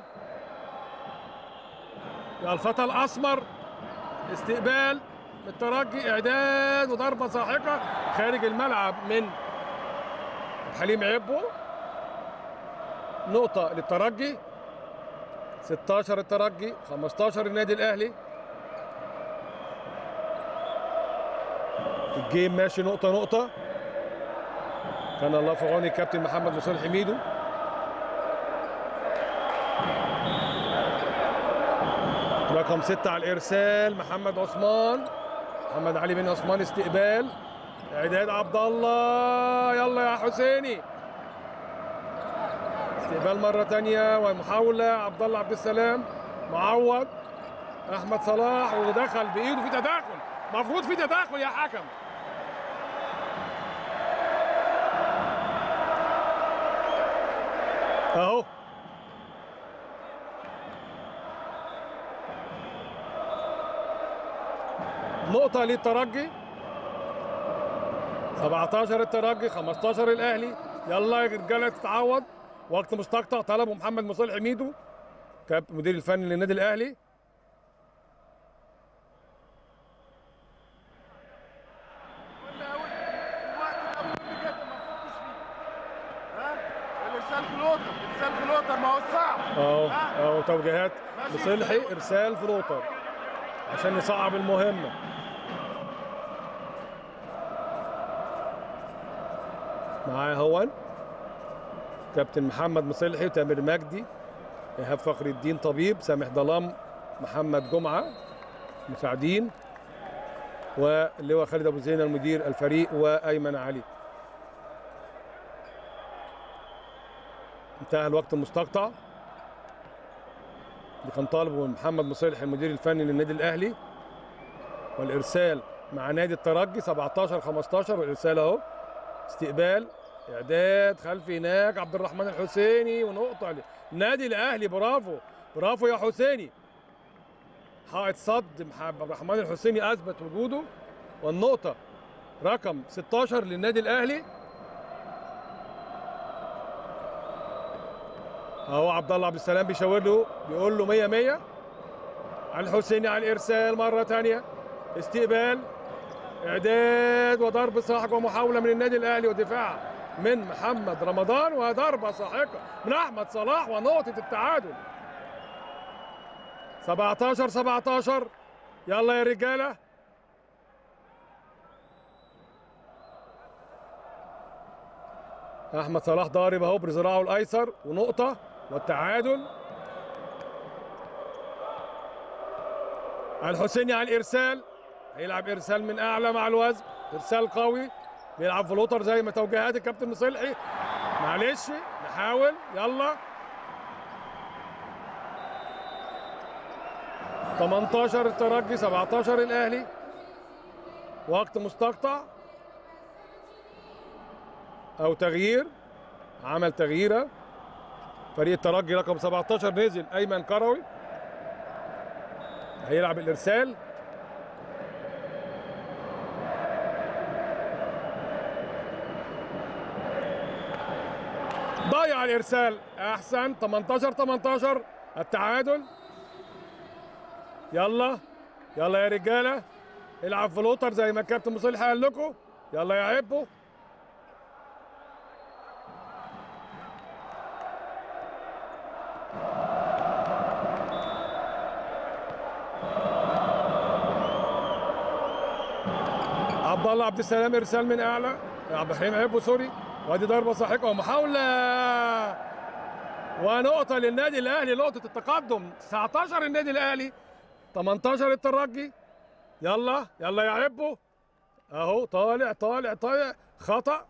يا الفتى الاسمر استقبال الترجي اعداد وضربه ساحقه خارج الملعب من حليم عبو نقطه للترجي 16 الترجي 15 النادي الاهلي الجيم ماشي نقطه نقطه كان الله في عون الكابتن محمد مصطفى حميدو رقم ستة على الإرسال محمد عثمان محمد علي بن عثمان استقبال إعداد عبد الله يلا يا حسيني استقبال مرة تانية ومحاولة عبد الله عبد السلام معوض أحمد صلاح ودخل بإيده في تداخل مفروض في تداخل يا حكم أهو نقطة للترجي 17 الترجي 15 الأهلي يلا يا رجالة تتعوض وقت مستقطع طلبه محمد مصالح حميدو كاب مدير الفني للنادي الأهلي الوقت ده مهم جدا ما نفكش فيه ها الارسال فلوتر الارسال فلوتر ما هو صعب اهو ها؟ اهو توجيهات ماشي. لصلحي ارسال فلوتر عشان يصعب المهمه معاه هون كابتن محمد مصلحي وتامر مجدي ايهاب فخر الدين طبيب سامح ظلام محمد جمعه مساعدين واللواء خالد ابو زين المدير الفريق وايمن علي انتهى الوقت المستقطع اللي كان طالبه محمد مصلح المدير الفني للنادي الاهلي والارسال مع نادي الترجي 17 15 والارسال اهو استقبال اعداد خلفي هناك عبد الرحمن الحسيني ونقطه النادي الاهلي برافو برافو يا حسيني حائط صد مح- عبد الرحمن الحسيني اثبت وجوده والنقطه رقم 16 للنادي الاهلي اهو عبد الله عبد السلام بيشاور له بيقول له 100 100 على الحسيني على الارسال مره ثانيه استقبال اعداد وضرب ساحق ومحاوله من النادي الاهلي ودفاع من محمد رمضان وضربه ساحقه من احمد صلاح ونقطه التعادل 17 17 يلا يا رجاله احمد صلاح ضارب اهو بذراعه الايسر ونقطه والتعادل الحسيني على الارسال هيلعب ارسال من اعلى مع الوزن ارسال قوي بيلعب فلوتر زي ما توجيهات الكابتن مصلحي معلش نحاول يلا 18 الترجي 17 الاهلي وقت مستقطع او تغيير عمل تغييره فريق الترجي رقم 17 نزل ايمن كروي هيلعب الارسال ضيع الارسال احسن 18 18 التعادل يلا يلا يا رجاله العب فلوتر زي ما الكابتن مصلح قال لكم يلا يا عبو عبد الله عبد السلام ارسال من اعلى عبد الحليم عبو سوري وادي ضربه ساحقه ومحاوله ونقطه للنادي الاهلي نقطه التقدم 19 النادي الاهلي 18 الترجي يلا يلا يا عبو اهو طالع طالع طالع خطا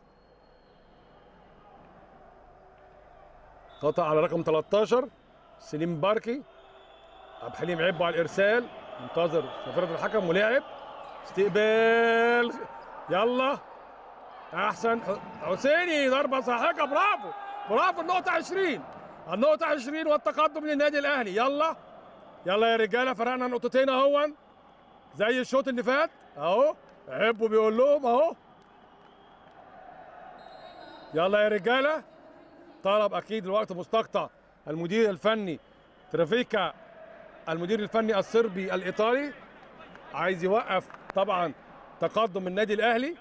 خطا على رقم 13 سليم باركي عبد الحليم عبو على الارسال منتظر صفرة الحكم ولعب استقبال يلا احسن ح- حسيني ضربه ساحقه برافو برافو النقطه 20 النقطه 20 والتقدم للنادي الاهلي يلا يلا يا رجاله فرقنا نقطتين اهون زي الشوط اللي فات اهو عبوا بيقول لهم اهو يلا يا رجاله طلب اكيد الوقت مستقطع المدير الفني ترافيكا المدير الفني الصربي الايطالي عايز يوقف طبعا تقدم النادي الاهلي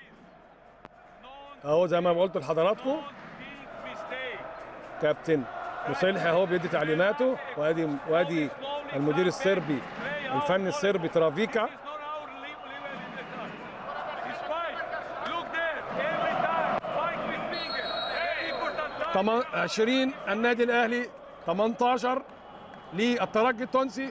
اهو زي ما قلت لحضراتكم Big mistake. كابتن مصلحي اهو بيدي تعليماته وادي وادي المدير الصربي الفني الصربي ترافيكا It's not our li- level in the car. It's fight. Look there. Every time. Fight with finger. Very important time. طمان- 20 النادي الاهلي 18 للترجي التونسي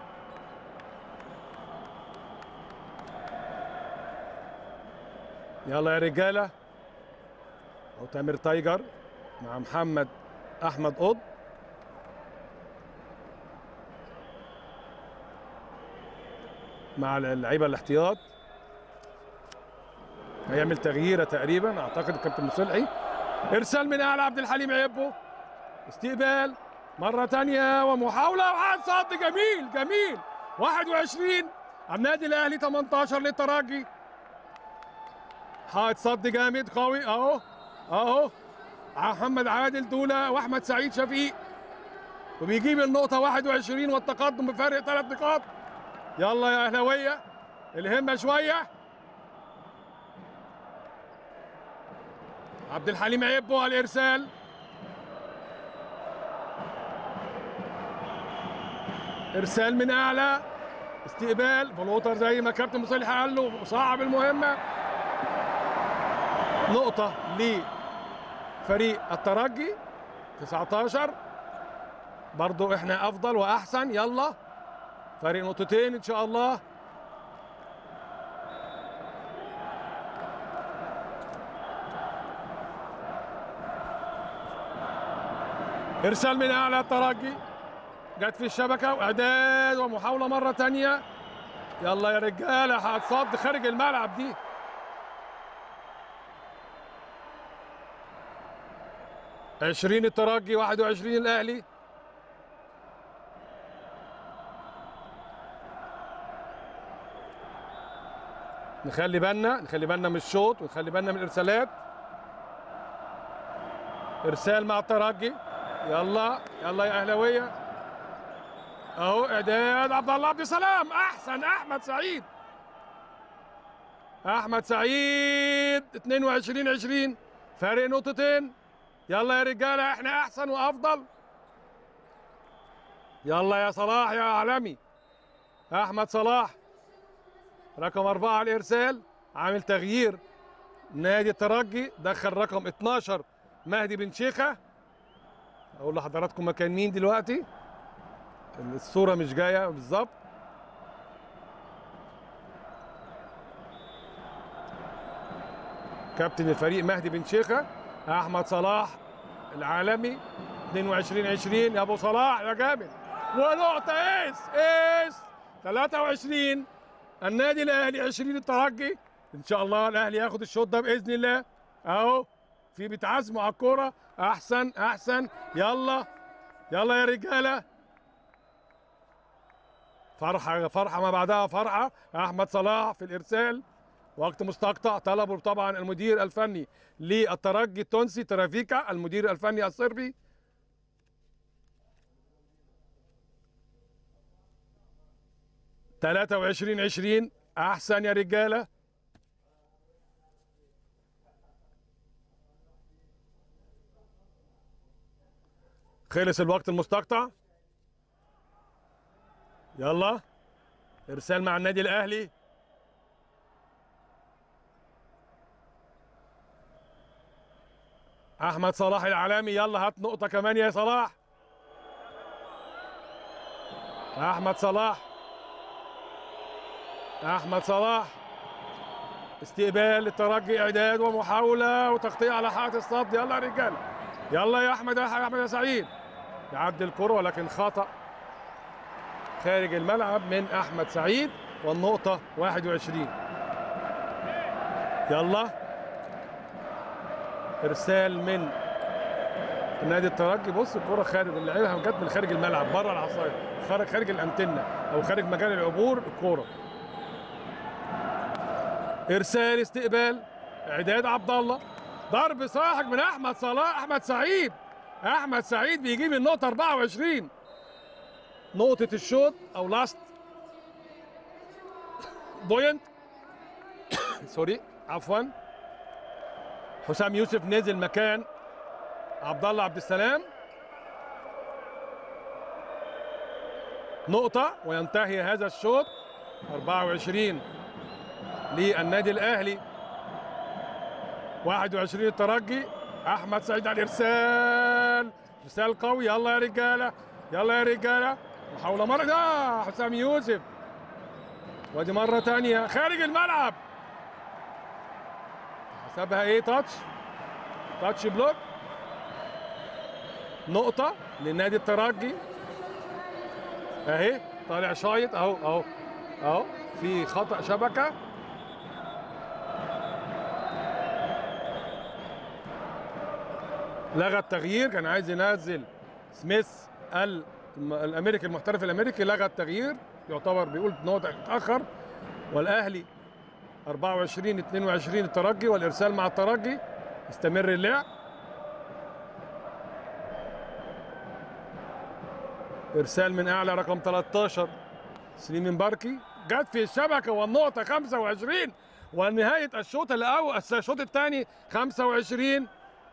يلا يا رجاله او تامر تايجر مع محمد احمد قط مع اللعيبه الاحتياط هيعمل تغييره تقريبا اعتقد الكابتن مصلحي ارسال من اعلى عبد الحليم عيبو استقبال مره تانية ومحاوله وحد صد جميل جميل 21 على النادي الاهلي 18 للترجي حائط صد جامد قوي اهو اهو محمد عادل دوله واحمد سعيد شفيق وبيجيب النقطه 21 والتقدم بفارق ثلاث نقاط يلا يا اهلاويه الهمه شويه عبد الحليم عيبو على الارسال ارسال من اعلى استقبال فلوتر زي ما كابتن مصلح قال له صعب المهمه نقطه فريق الترجي 19 برضو احنا افضل واحسن يلا فريق نقطتين ان شاء الله ارسال من اعلى الترجي جت في الشبكه واعداد ومحاوله مره تانية يلا يا رجاله هتصد خارج الملعب دي عشرين الترجي واحد وعشرين الأهلي نخلي بالنا نخلي بالنا من الشوط ونخلي بالنا من الإرسالات إرسال مع الترجي يلا يلا يا أهلاوية أهو إعداد عبد الله عبد السلام أحسن أحمد سعيد أحمد سعيد 22 20 فارق نقطتين يلا يا رجاله احنا احسن وافضل يلا يا صلاح يا عالمي احمد صلاح رقم أربعة على الإرسال عامل تغيير نادي الترجي دخل رقم 12 مهدي بن شيخة أقول لحضراتكم مكان مين دلوقتي الصورة مش جاية بالظبط كابتن الفريق مهدي بن شيخة احمد صلاح العالمي 22 20 يا ابو صلاح يا جامد ونقطه ايس ايس 23 النادي الاهلي 20 الترجي ان شاء الله الاهلي ياخد الشوط ده باذن الله اهو في بيتعزموا على الكوره احسن احسن يلا يلا يا رجاله فرحه فرحه ما بعدها فرحه احمد صلاح في الارسال وقت مستقطع طلبه طبعا المدير الفني للترجي التونسي ترافيكا المدير الفني الصربي تلاتة وعشرين عشرين أحسن يا رجالة خلص الوقت المستقطع يلا إرسال مع النادي الأهلي احمد صلاح العالمي يلا هات نقطه كمان يا صلاح احمد صلاح احمد صلاح استقبال الترجي اعداد ومحاوله وتغطيه على حائط الصد يلا يا رجاله يلا يا احمد يا احمد يا سعيد يعدي الكره ولكن خطا خارج الملعب من احمد سعيد والنقطه 21 يلا ارسال من نادي الترجي بص الكره خارج اللعيبه جت من خارج الملعب بره العصايه خارج خارج الانتنه او خارج مجال العبور الكوره ارسال استقبال اعداد عبد الله ضرب صاحب من احمد صلاح احمد سعيد احمد سعيد بيجيب النقطه 24 نقطه الشوط او لاست بوينت سوري عفوا حسام يوسف نزل مكان عبد الله عبد السلام نقطة وينتهي هذا الشوط 24 للنادي الأهلي 21 الترجي أحمد سعيد على الإرسال إرسال قوي يلا يا رجالة يلا يا رجالة محاولة مرة ده حسام يوسف ودي مرة تانية خارج الملعب حسبها ايه تاتش تاتش بلوك نقطة لنادي الترجي اهي طالع شايط اهو اهو اهو في خطأ شبكة لغى التغيير كان عايز ينزل سميث ال- الامريكي المحترف الامريكي لغى التغيير يعتبر بيقول ان هو اتاخر والاهلي 24 22 الترجي والارسال مع الترجي استمر اللعب ارسال من اعلى رقم 13 سليم مباركي جت في الشبكه والنقطه 25 ونهايه الشوط الاول الشوط الثاني 25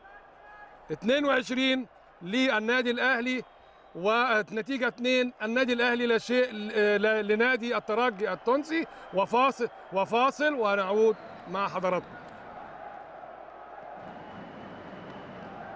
22 للنادي الاهلي ونتيجة 2 النادي الأهلي لا شيء ل- لنادي الترجي التونسي وفاصل وفاصل ونعود مع حضراتكم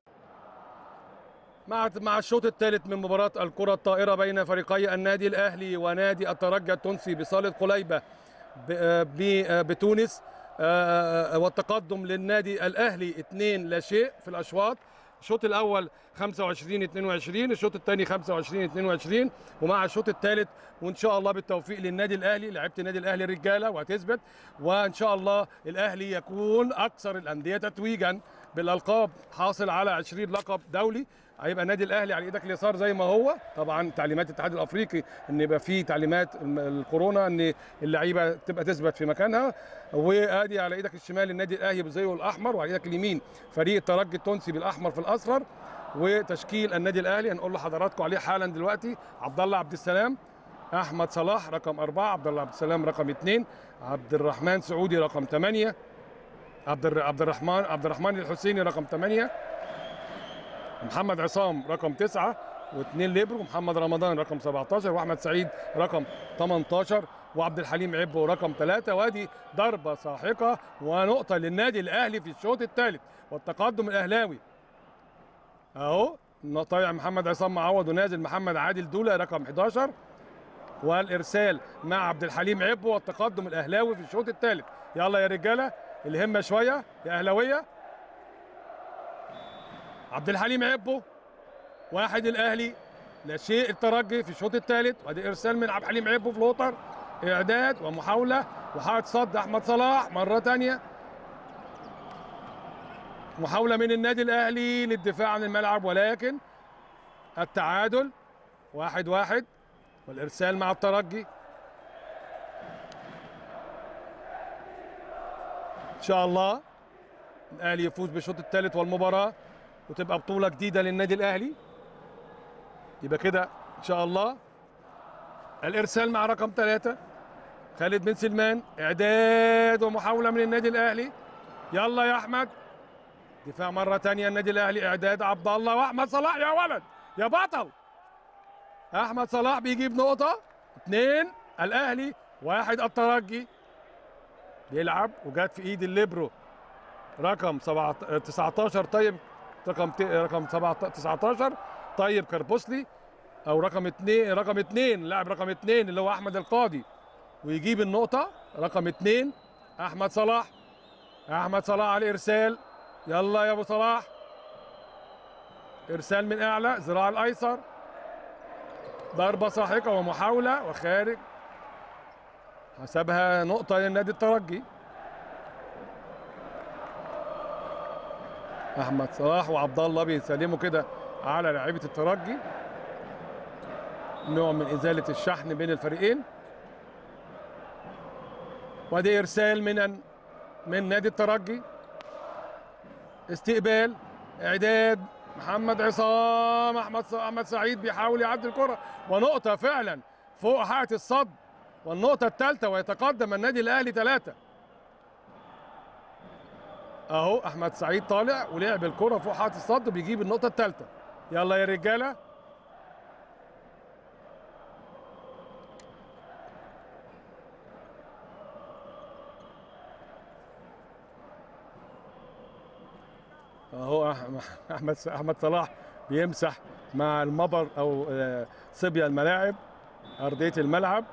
مع مع الشوط الثالث من مباراة الكرة الطائرة بين فريقي النادي الأهلي ونادي الترجي التونسي بصالة قليبة ب- آه، ب- آه، بتونس آه، آه، والتقدم للنادي الأهلي 2 لا شيء في الأشواط الشوط الأول 25 22 الشوط الثاني 25 22 ومع الشوط الثالث وإن شاء الله بالتوفيق للنادي الأهلي لعيبة النادي الأهلي رجالة وهتثبت وإن شاء الله الأهلي يكون أكثر الأندية تتويجا بالألقاب حاصل على 20 لقب دولي هيبقى النادي الاهلي على ايدك اليسار زي ما هو طبعا تعليمات الاتحاد الافريقي ان يبقى في تعليمات الم- الكورونا ان اللعيبه تبقى تثبت في مكانها وادي على ايدك الشمال النادي الاهلي بزيه الاحمر وعلى ايدك اليمين فريق الترجي التونسي بالاحمر في الاصفر وتشكيل النادي الاهلي هنقول لحضراتكم عليه حالا دلوقتي عبد الله عبد السلام احمد صلاح رقم أربعة عبد الله عبد السلام رقم اثنين عبد الرحمن سعودي رقم ثمانية عبد الر- عبد الرحمن عبد الرحمن الحسيني رقم ثمانية محمد عصام رقم تسعة واثنين ليبرو محمد رمضان رقم 17 واحمد سعيد رقم 18 وعبد الحليم عبو رقم ثلاثة وادي ضربة ساحقة ونقطة للنادي الأهلي في الشوط الثالث والتقدم الأهلاوي أهو طالع محمد عصام معوض ونازل محمد عادل دولة رقم 11 والإرسال مع عبد الحليم عبو والتقدم الأهلاوي في الشوط الثالث يلا يا رجالة الهمة شوية يا أهلاوية عبد الحليم عبو واحد الاهلي لا شيء الترجي في الشوط الثالث وادي ارسال من عبد الحليم عبو في الوتر اعداد ومحاوله وحائط صد احمد صلاح مره ثانيه محاوله من النادي الاهلي للدفاع عن الملعب ولكن التعادل واحد واحد والارسال مع الترجي ان شاء الله الاهلي يفوز بالشوط الثالث والمباراه وتبقى بطوله جديده للنادي الاهلي يبقى كده ان شاء الله الارسال مع رقم ثلاثة خالد بن سلمان اعداد ومحاوله من النادي الاهلي يلا يا احمد دفاع مره ثانيه النادي الاهلي اعداد عبد الله واحمد صلاح يا ولد يا بطل احمد صلاح بيجيب نقطه اثنين الاهلي واحد الترجي بيلعب وجات في ايد الليبرو رقم 17 19 طيب رقم ت- رقم 17 19 طيب كربوسلي او رقم اثنين رقم اثنين لاعب رقم اثنين اللي هو احمد القاضي ويجيب النقطه رقم اثنين احمد صلاح احمد صلاح على الارسال يلا يا ابو صلاح ارسال من اعلى ذراع الايسر ضربه ساحقه ومحاوله وخارج حسبها نقطه للنادي الترجي احمد صلاح وعبد الله بيسلموا كده على لعيبه الترجي نوع من ازاله الشحن بين الفريقين وادي ارسال من من نادي الترجي استقبال اعداد محمد عصام احمد ص- احمد سعيد بيحاول يعدي الكره ونقطه فعلا فوق حائط الصد والنقطه الثالثه ويتقدم النادي الاهلي ثلاثه اهو احمد سعيد طالع ولعب الكره فوق حائط الصد وبيجيب النقطه الثالثه يلا يا رجاله اهو أح- احمد احمد صلاح بيمسح مع المبر او آه، صبيا الملاعب ارضيه الملعب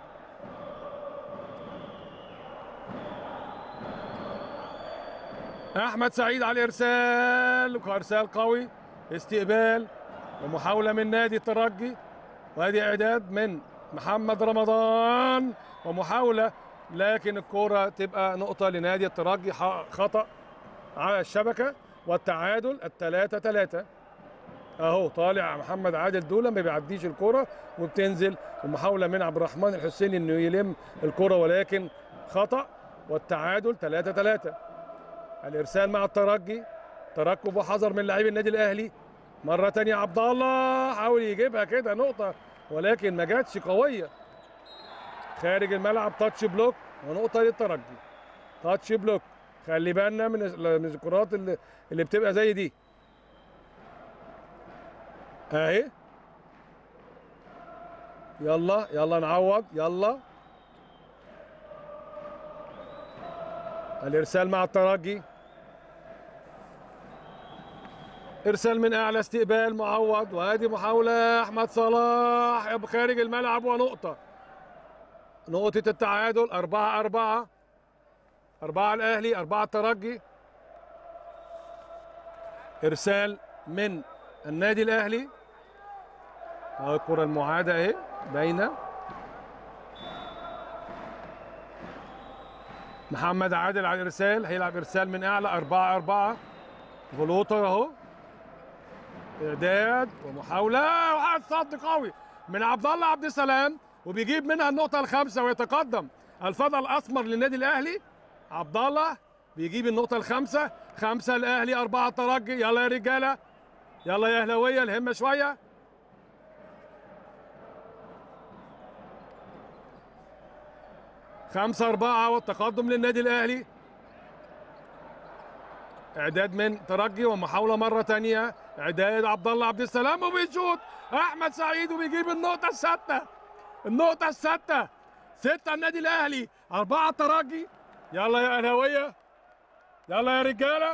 احمد سعيد على الارسال وارسال قوي استقبال ومحاوله من نادي الترجي وادي اعداد من محمد رمضان ومحاوله لكن الكره تبقى نقطه لنادي الترجي ح- خطا على الشبكه والتعادل الثلاثة ثلاثة اهو طالع محمد عادل دولة ما بيعديش الكرة وبتنزل ومحاولة من عبد الرحمن الحسيني انه يلم الكرة ولكن خطأ والتعادل 3 3 الارسال مع الترجي ترقب وحذر من لاعبي النادي الاهلي مرة تانية عبد الله حاول يجيبها كده نقطة ولكن ما جاتش قوية خارج الملعب تاتش بلوك ونقطة للترجي تاتش بلوك خلي بالنا من من الكرات اللي, اللي بتبقى زي دي اهي يلا يلا نعوض يلا الارسال مع الترجي ارسال من اعلى استقبال معوض وادي محاوله احمد صلاح خارج الملعب ونقطه نقطه التعادل أربعة أربعة أربعة الأهلي أربعة الترجي إرسال من النادي الأهلي أهو الكرة المعادة أهي باينة محمد عادل على الإرسال هيلعب إرسال من أعلى أربعة أربعة فلوتر أهو إعداد ومحاولة وحد صد قوي من عبد الله عبد السلام وبيجيب منها النقطة الخامسة ويتقدم الفضل الأسمر للنادي الأهلي عبد الله بيجيب النقطة الخامسة خمسة الأهلي أربعة الترجي يلا يا رجالة يلا يا أهلاوية الهمة شوية خمسة أربعة والتقدم للنادي الأهلي إعداد من ترجي ومحاولة مرة تانية إعداد عبد الله عبد السلام وبيشوط أحمد سعيد وبيجيب النقطة السادسة النقطة السادسة ستة النادي الأهلي أربعة الترجي يلا يا أهلاوية يلا يا رجالة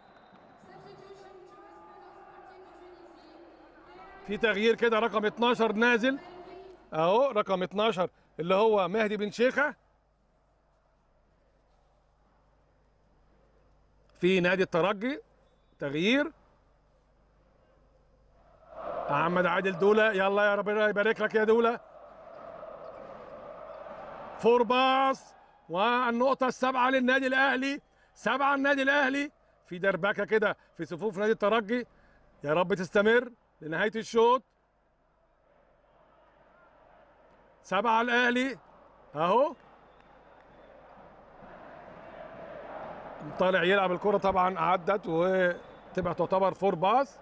في تغيير كده رقم 12 نازل اهو رقم 12 اللي هو مهدي بن شيخه في نادي الترجي تغيير محمد عادل دولة يلا يا ربنا يبارك لك يا دولة فور باص والنقطة السابعة للنادي الأهلي سبعة النادي الأهلي في دربكة كده في صفوف نادي الترجي يا رب تستمر لنهاية الشوط سبعة الأهلي أهو طالع يلعب الكرة طبعا عدت وتبقى تعتبر فور باس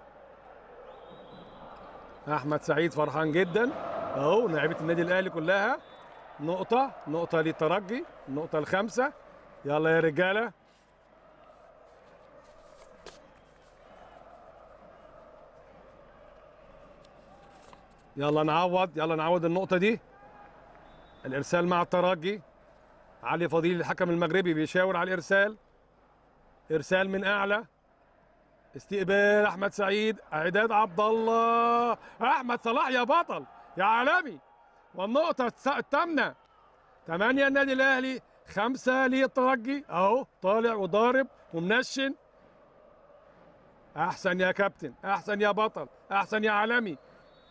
أحمد سعيد فرحان جدا أهو لعيبة النادي الأهلي كلها نقطة نقطة للترجي النقطة الخامسة يلا يا رجالة يلا نعوض يلا نعوض النقطة دي الإرسال مع الترجي علي فضيل الحكم المغربي بيشاور على الإرسال إرسال من أعلى استقبال أحمد سعيد إعداد عبد الله أحمد صلاح يا بطل يا عالمي والنقطة الس- الثامنة ثمانية النادي الأهلي خمسة للترجي أهو طالع وضارب ومنشن أحسن يا كابتن أحسن يا بطل أحسن يا عالمي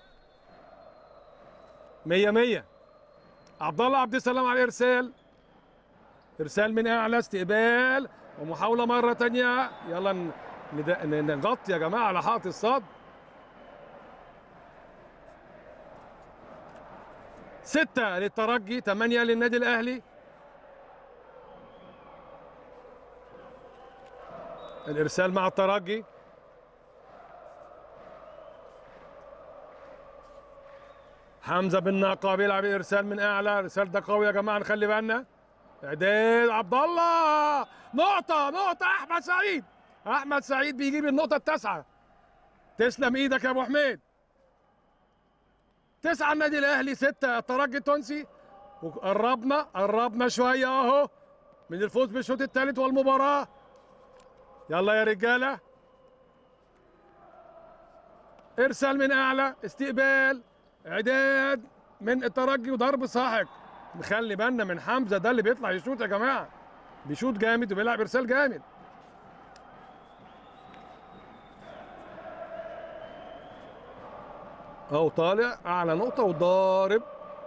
مية مية عبد الله عبد السلام على الإرسال إرسال من أعلى استقبال ومحاولة مرة تانية يلا ن- ند- ن- نغطي يا جماعة على حائط الصد ستة للترجي ثمانية للنادي الأهلي الإرسال مع الترجي حمزة بن ناقة بيلعب إرسال من أعلى الإرسال ده قوي يا جماعة نخلي بالنا إعداد عبد الله نقطة نقطة أحمد سعيد أحمد سعيد بيجيب النقطة التاسعة تسلم إيدك يا أبو حميد تسعة النادي الأهلي ستة الترجي التونسي وقربنا قربنا شوية أهو من الفوز بالشوط الثالث والمباراة يلا يا رجالة ارسال من أعلى استقبال إعداد من الترجي وضرب ساحق نخلي بالنا من حمزة ده اللي بيطلع يشوط يا جماعة بيشوط جامد وبيلعب إرسال جامد اهو طالع اعلى نقطه وضارب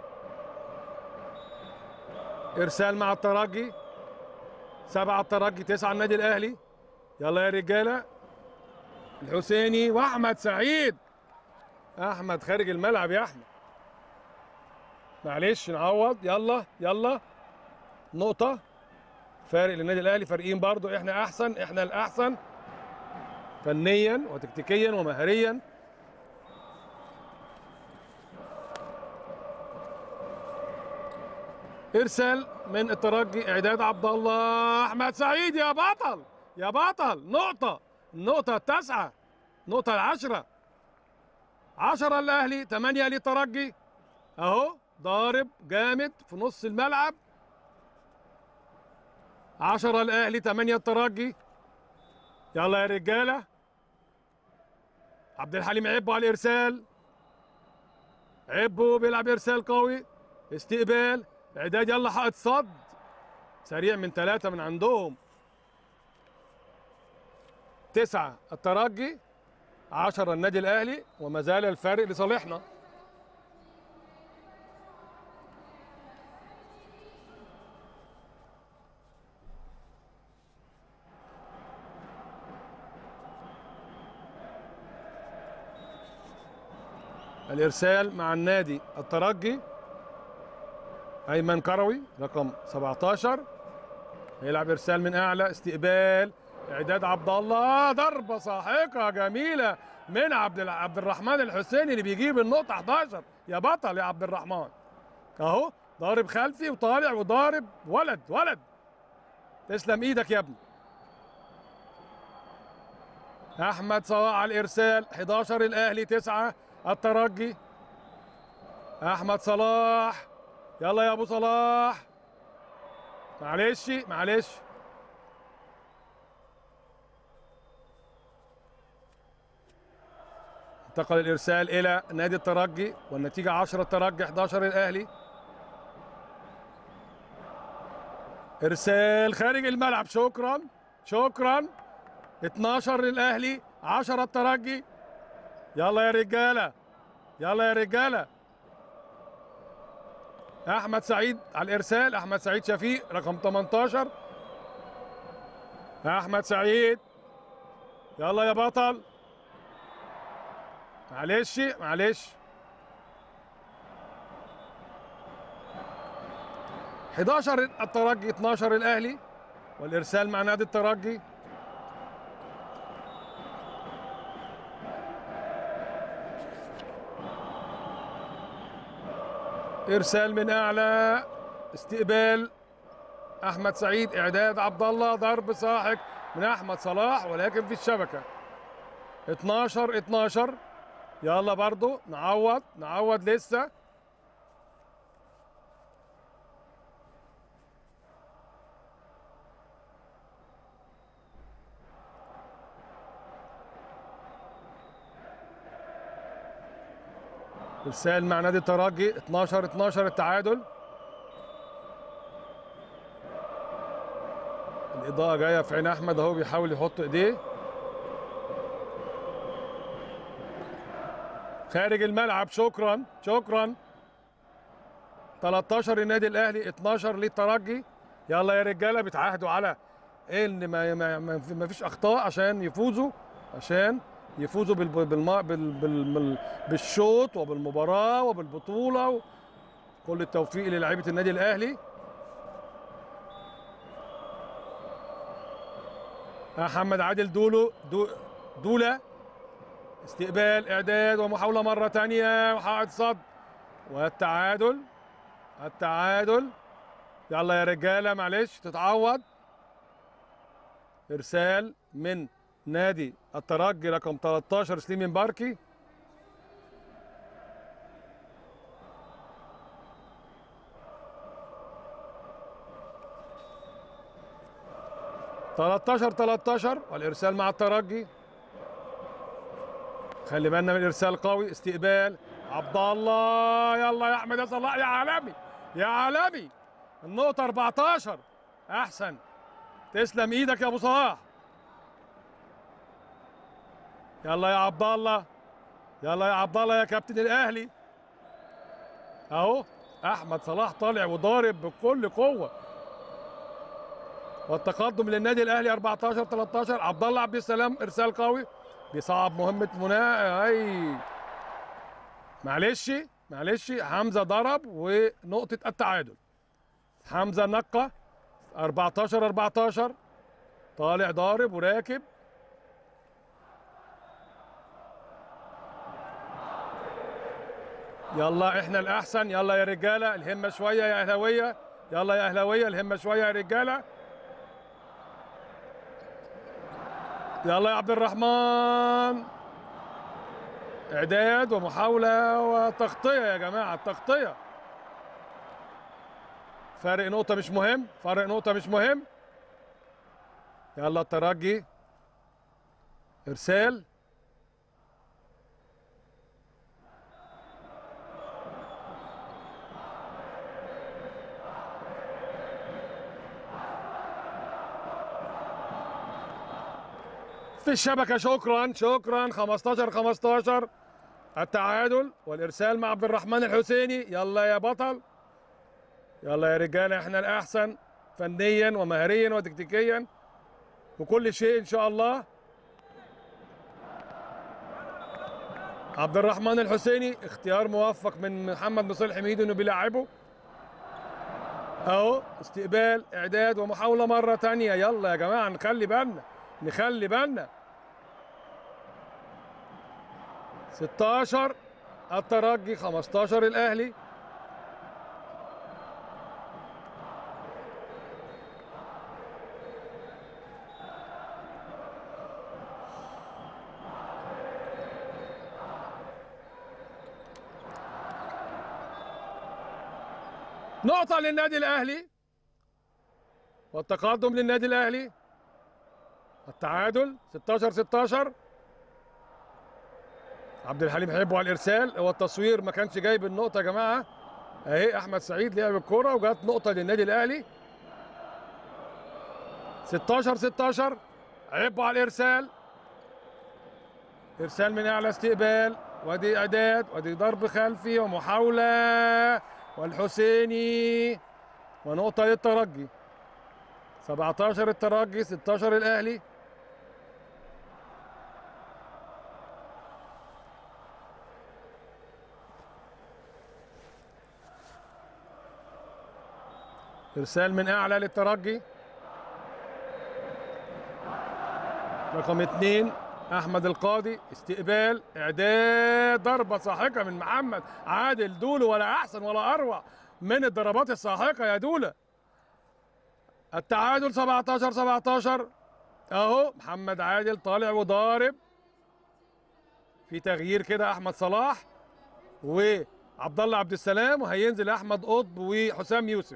ارسال مع الترجي سبعه الترجي تسعه النادي الاهلي يلا يا رجاله الحسيني واحمد سعيد احمد خارج الملعب يا احمد معلش نعوض يلا يلا نقطه فارق للنادي الاهلي فارقين برضو احنا احسن احنا الاحسن فنيا وتكتيكيا ومهريا ارسال من الترجي اعداد عبد الله احمد سعيد يا بطل يا بطل نقطة النقطة التاسعة نقطة العشرة عشرة الاهلي ثمانية للترجي اهو ضارب جامد في نص الملعب عشرة الاهلي ثمانية الترجي يلا يا رجالة عبد الحليم عبو على الارسال عبو بيلعب ارسال قوي استقبال اعداد يلا حائط صد سريع من ثلاثة من عندهم تسعة الترجي عشرة النادي الأهلي وما زال الفارق لصالحنا الإرسال مع النادي الترجي أيمن كروي رقم 17 يلعب إرسال من أعلى استقبال إعداد عبد الله ضربة ساحقة جميلة من عبد الع- عبد الرحمن الحسيني اللي بيجيب النقطة 11 يا بطل يا عبد الرحمن أهو ضارب خلفي وطالع وضارب ولد ولد تسلم إيدك يا ابني أحمد صلاح على الإرسال 11 الأهلي 9 الترجي أحمد صلاح يلا يا أبو صلاح معلش معلش انتقل الإرسال إلى نادي الترجي والنتيجة 10 الترجي 11 الأهلي إرسال خارج الملعب شكرا شكرا 12 للأهلي 10 الترجي يلا يا رجالة يلا يا رجالة أحمد سعيد على الإرسال أحمد سعيد شفيق رقم 18 أحمد سعيد يلا يا بطل معلش معلش 11 الترجي 12 الأهلي والإرسال مع نادي الترجي ارسال من اعلى استقبال احمد سعيد اعداد عبد الله ضرب ساحق من احمد صلاح ولكن في الشبكه 12 12 يلا برضو نعوض نعوض لسه ارسال مع نادي الترجي 12 12 التعادل الاضاءه جايه في عين احمد اهو بيحاول يحط ايديه خارج الملعب شكرا شكرا 13 النادي الاهلي 12 للترجي يلا يا رجاله بيتعاهدوا على ان ما ما, ما, ما فيش اخطاء عشان يفوزوا عشان يفوزوا بال بالما بال بال بال بالشوط وبالمباراه وبالبطوله كل التوفيق للاعيبه النادي الاهلي محمد عادل دولو دو دوله استقبال اعداد ومحاوله مره ثانيه وحائط صد والتعادل التعادل يلا يا رجاله معلش تتعوض ارسال من نادي الترجي رقم 13 سليم مباركي تلتاشر تلتاشر والارسال مع الترجي خلي بالنا من الارسال قوي استقبال عبد الله يلا يا احمد يا صلاح يا عالمي يا عالمي النقطة 14 احسن تسلم ايدك يا ابو صلاح يلا يا عبد الله يلا يا عبد الله يا كابتن الاهلي اهو احمد صلاح طالع وضارب بكل قوه والتقدم للنادي الاهلي 14 13 عبد الله عبد السلام ارسال قوي بيصعب مهمه منى اي معلش معلش حمزه ضرب ونقطه التعادل حمزه نقه 14 14 طالع ضارب وراكب يلا احنا الاحسن يلا يا رجاله الهمه شويه يا اهلاويه يلا يا اهلاويه الهمه شويه يا رجاله يلا يا عبد الرحمن اعداد ومحاوله وتغطيه يا جماعه التغطيه فارق نقطه مش مهم فارق نقطه مش مهم يلا الترجي ارسال في الشبكه شكرا شكرا 15 15 التعادل والارسال مع عبد الرحمن الحسيني يلا يا بطل يلا يا رجاله احنا الاحسن فنيا ومهريا وتكتيكيا وكل شيء ان شاء الله عبد الرحمن الحسيني اختيار موفق من محمد نصير حميد انه بيلعبه اهو استقبال اعداد ومحاوله مره تانية يلا يا جماعه نخلي بالنا نخلي بالنا 16 الترجي 15 الاهلي نقطة للنادي الأهلي والتقدم للنادي الأهلي التعادل 16 16 عبد الحليم حبه على الإرسال هو التصوير ما كانش جايب النقطة يا جماعة أهي أحمد سعيد لعب الكرة وجات نقطة للنادي الأهلي 16 16 عبه على الإرسال إرسال من أعلى استقبال وادي إعداد وادي ضرب خلفي ومحاولة والحسيني ونقطة للترجي 17 الترجي 16 الأهلي إرسال من أعلى للترجي رقم اثنين أحمد القاضي استقبال إعداد ضربة ساحقة من محمد عادل دولو ولا أحسن ولا أروع من الضربات الساحقة يا دولة التعادل 17 17 أهو محمد عادل طالع وضارب في تغيير كده أحمد صلاح وعبد الله عبد السلام وهينزل أحمد قطب وحسام يوسف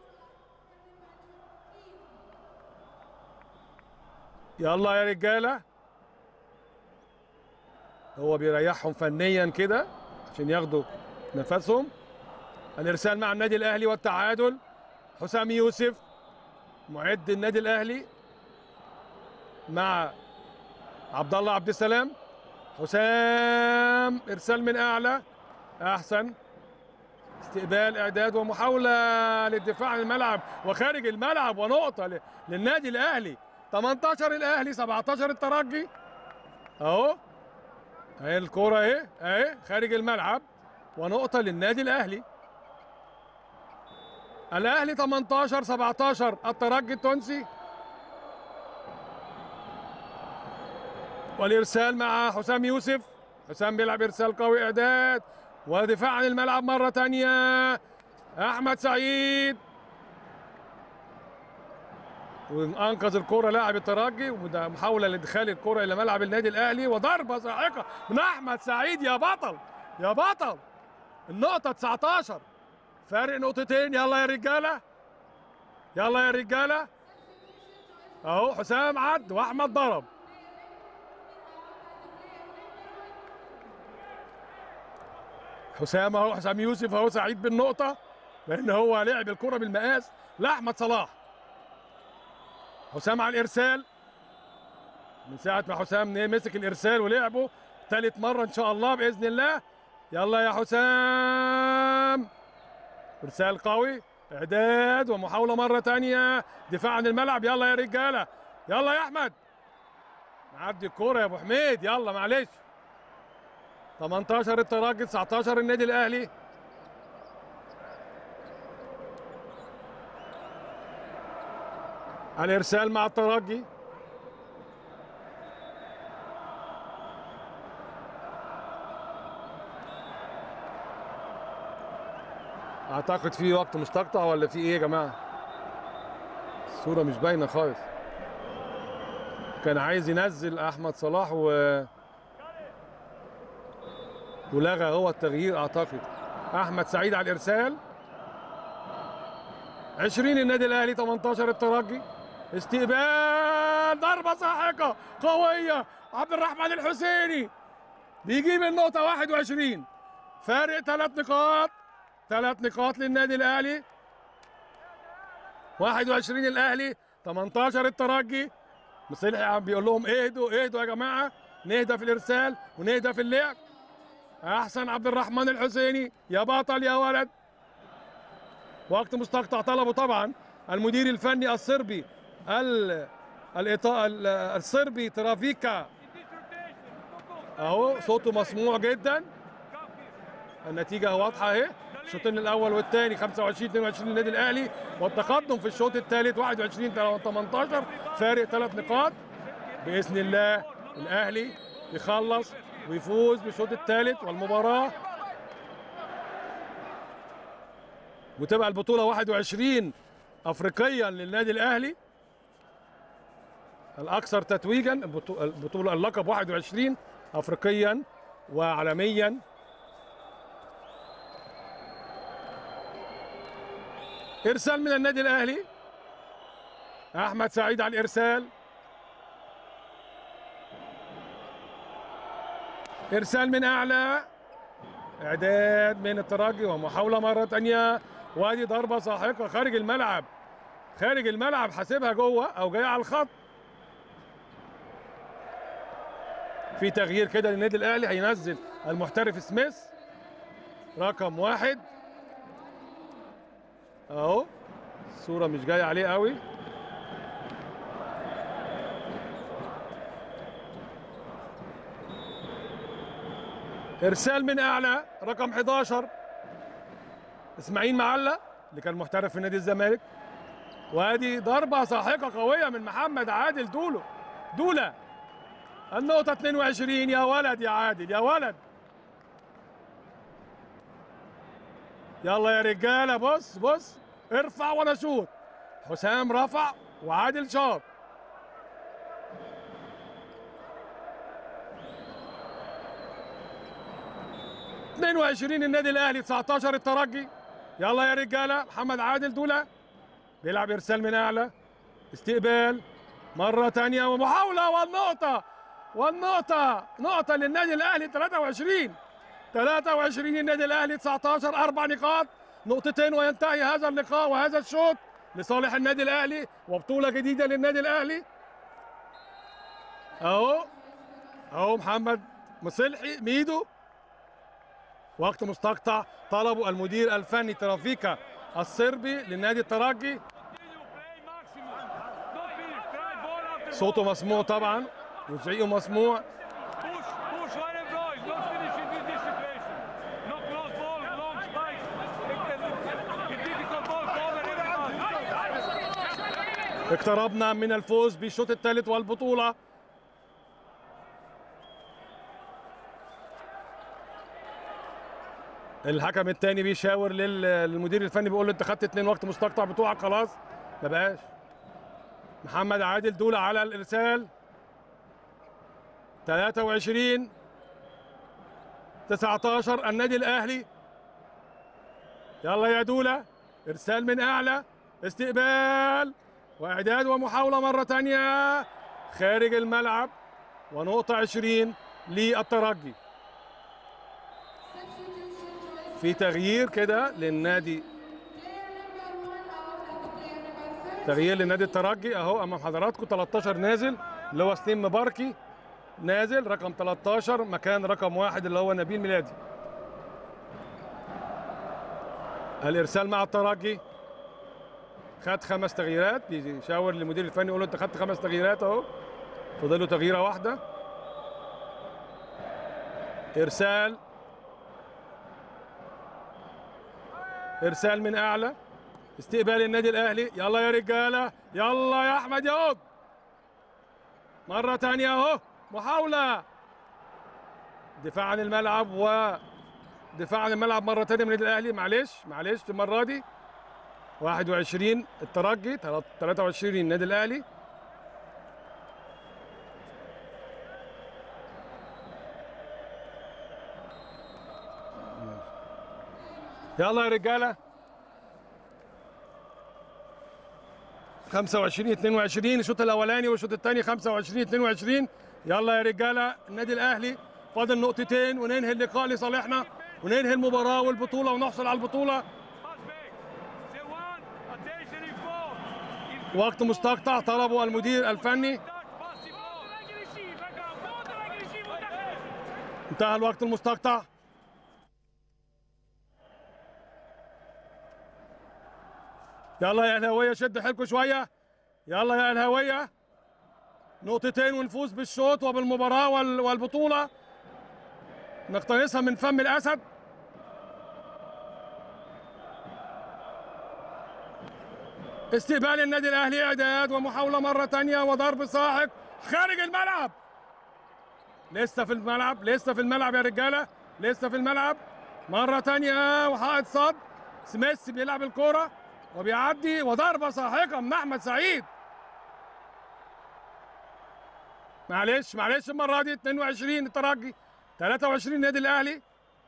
يلا يا رجاله هو بيريحهم فنيا كده عشان ياخدوا نفسهم الارسال مع النادي الاهلي والتعادل حسام يوسف معد النادي الاهلي مع عبد الله عبد السلام حسام ارسال من اعلى احسن استقبال اعداد ومحاوله للدفاع عن الملعب وخارج الملعب ونقطه ل- للنادي الاهلي 18 الاهلي 17 الترجي اهو اهي الكرة اهي اهي خارج الملعب ونقطة للنادي الأهلي الأهلي 18 17 الترجي التونسي والإرسال مع حسام يوسف حسام بيلعب إرسال قوي إعداد ودفاع عن الملعب مرة تانية أحمد سعيد وانقذ الكرة لاعب الترجي وده محاولة لادخال الكرة إلى ملعب النادي الأهلي وضربة ساحقة من أحمد سعيد يا بطل يا بطل النقطة 19 فارق نقطتين يلا يا رجالة يلا يا رجالة أهو حسام عد وأحمد ضرب حسام أهو حسام يوسف أهو سعيد بالنقطة لأن هو لعب الكرة بالمقاس لأحمد صلاح حسام على الارسال من ساعه ما حسام مسك الارسال ولعبه ثالث مره ان شاء الله باذن الله يلا يا حسام ارسال قوي اعداد ومحاوله مره تانية دفاع عن الملعب يلا يا رجاله يلا يا احمد معدي الكوره يا ابو حميد يلا معلش 18 الترجي 19 النادي الاهلي الارسال مع الترجي اعتقد في وقت مستقطع ولا في ايه يا جماعه الصوره مش باينه خالص كان عايز ينزل احمد صلاح و ولغى هو التغيير اعتقد احمد سعيد على الارسال 20 النادي الاهلي 18 الترجي استقبال ضربه ساحقه قويه عبد الرحمن الحسيني بيجيب النقطه 21 فارق ثلاث نقاط ثلاث نقاط للنادي الاهلي 21 الاهلي 18 الترجي مصلحي عم بيقول لهم اهدوا اهدوا يا جماعه نهدى في الارسال ونهدى في اللعب احسن عبد الرحمن الحسيني يا بطل يا ولد وقت مستقطع طلبه طبعا المدير الفني الصربي ال الإيطا... ال- الصربي ترافيكا اهو صوته مسموع جدا النتيجه واضحه اهي الشوطين الاول والثاني 25 22 للنادي الاهلي والتقدم في الشوط الثالث 21 18 فارق ثلاث نقاط باذن الله الاهلي يخلص ويفوز بالشوط الثالث والمباراه وتبقى البطوله 21 افريقيا للنادي الاهلي الاكثر تتويجا البطو- البطوله اللقب 21 افريقيا وعالميا ارسال من النادي الاهلي احمد سعيد على الارسال ارسال من اعلى اعداد من الترجي ومحاوله مره ثانيه وادي ضربه ساحقه خارج الملعب خارج الملعب حاسبها جوه او جايه على الخط في تغيير كده للنادي الاهلي هينزل المحترف سميث رقم واحد اهو الصوره مش جايه عليه قوي ارسال من اعلى رقم 11 اسماعيل معلة اللي كان محترف في نادي الزمالك وادي ضربه ساحقه قويه من محمد عادل دولو دوله النقطه 22 يا ولد يا عادل يا ولد يلا يا رجاله بص بص ارفع وانا شوط حسام رفع وعادل شاط اتنين وعشرين النادي الاهلي 19 الترجي يلا يا رجاله محمد عادل دوله بيلعب ارسال من اعلى استقبال مره تانية ومحاوله والنقطه والنقطه نقطه للنادي الاهلي 23 23 النادي الاهلي 19 اربع نقاط نقطتين وينتهي هذا اللقاء وهذا الشوط لصالح النادي الاهلي وبطوله جديده للنادي الاهلي اهو اهو محمد مصلحي ميدو وقت مستقطع طلبه المدير الفني ترافيكا الصربي للنادي الترجي صوته مسموع طبعا وزعيقه مسموع Push, push right and right. Not finish in this situation. No close ball, long spikes. It's difficult ball cover everybody. اقتربنا من الفوز بالشوط الثالث والبطولة الحكم الثاني بيشاور لل- للمدير الفني بيقول له انت خدت اتنين وقت مستقطع بتوعك خلاص ما بقاش محمد عادل دولة على الارسال 23 19 النادي الاهلي يلا يا دولة ارسال من اعلى استقبال واعداد ومحاولة مرة تانية خارج الملعب ونقطة 20 للترجي في تغيير كده للنادي تغيير للنادي الترجي اهو امام حضراتكم 13 نازل اللي هو سليم مباركي نازل رقم 13 مكان رقم واحد اللي هو نبيل ميلادي الارسال مع الترجي خد خمس تغييرات بيشاور للمدير الفني يقول له انت خدت خمس تغييرات اهو فاضل له تغييره واحده ارسال ارسال من اعلى استقبال النادي الاهلي يلا يا رجاله يلا يا احمد يا قط مره تانية اهو محاوله دفاع عن الملعب ودفاع عن الملعب مره تانية من النادي الاهلي معلش معلش المره دي 21 الترجي 23 النادي الاهلي يلا يا رجاله 25 22 الشوط الاولاني والشوط الثاني 25 22 يلا يا رجاله النادي الاهلي فاضل نقطتين وننهي اللقاء لصالحنا وننهي المباراه والبطوله ونحصل على البطوله Pass back. Say one. Attention in four. In وقت مستقطع طلبه المدير الفني touch, انتهى الوقت المستقطع يلا يا الهوية شد حيلكم شوية يلا يا الهوية نقطتين ونفوز بالشوط وبالمباراة وال- والبطولة نقتنصها من فم الأسد استقبال النادي الأهلي إعداد ومحاولة مرة تانية وضرب ساحق خارج الملعب لسه في الملعب لسه في الملعب يا رجالة لسه في الملعب مرة تانية وحائط صد سميث بيلعب الكرة وبيعدي وضربة ساحقة من أحمد سعيد معلش معلش المرة دي 22 الترجي 23 النادي الأهلي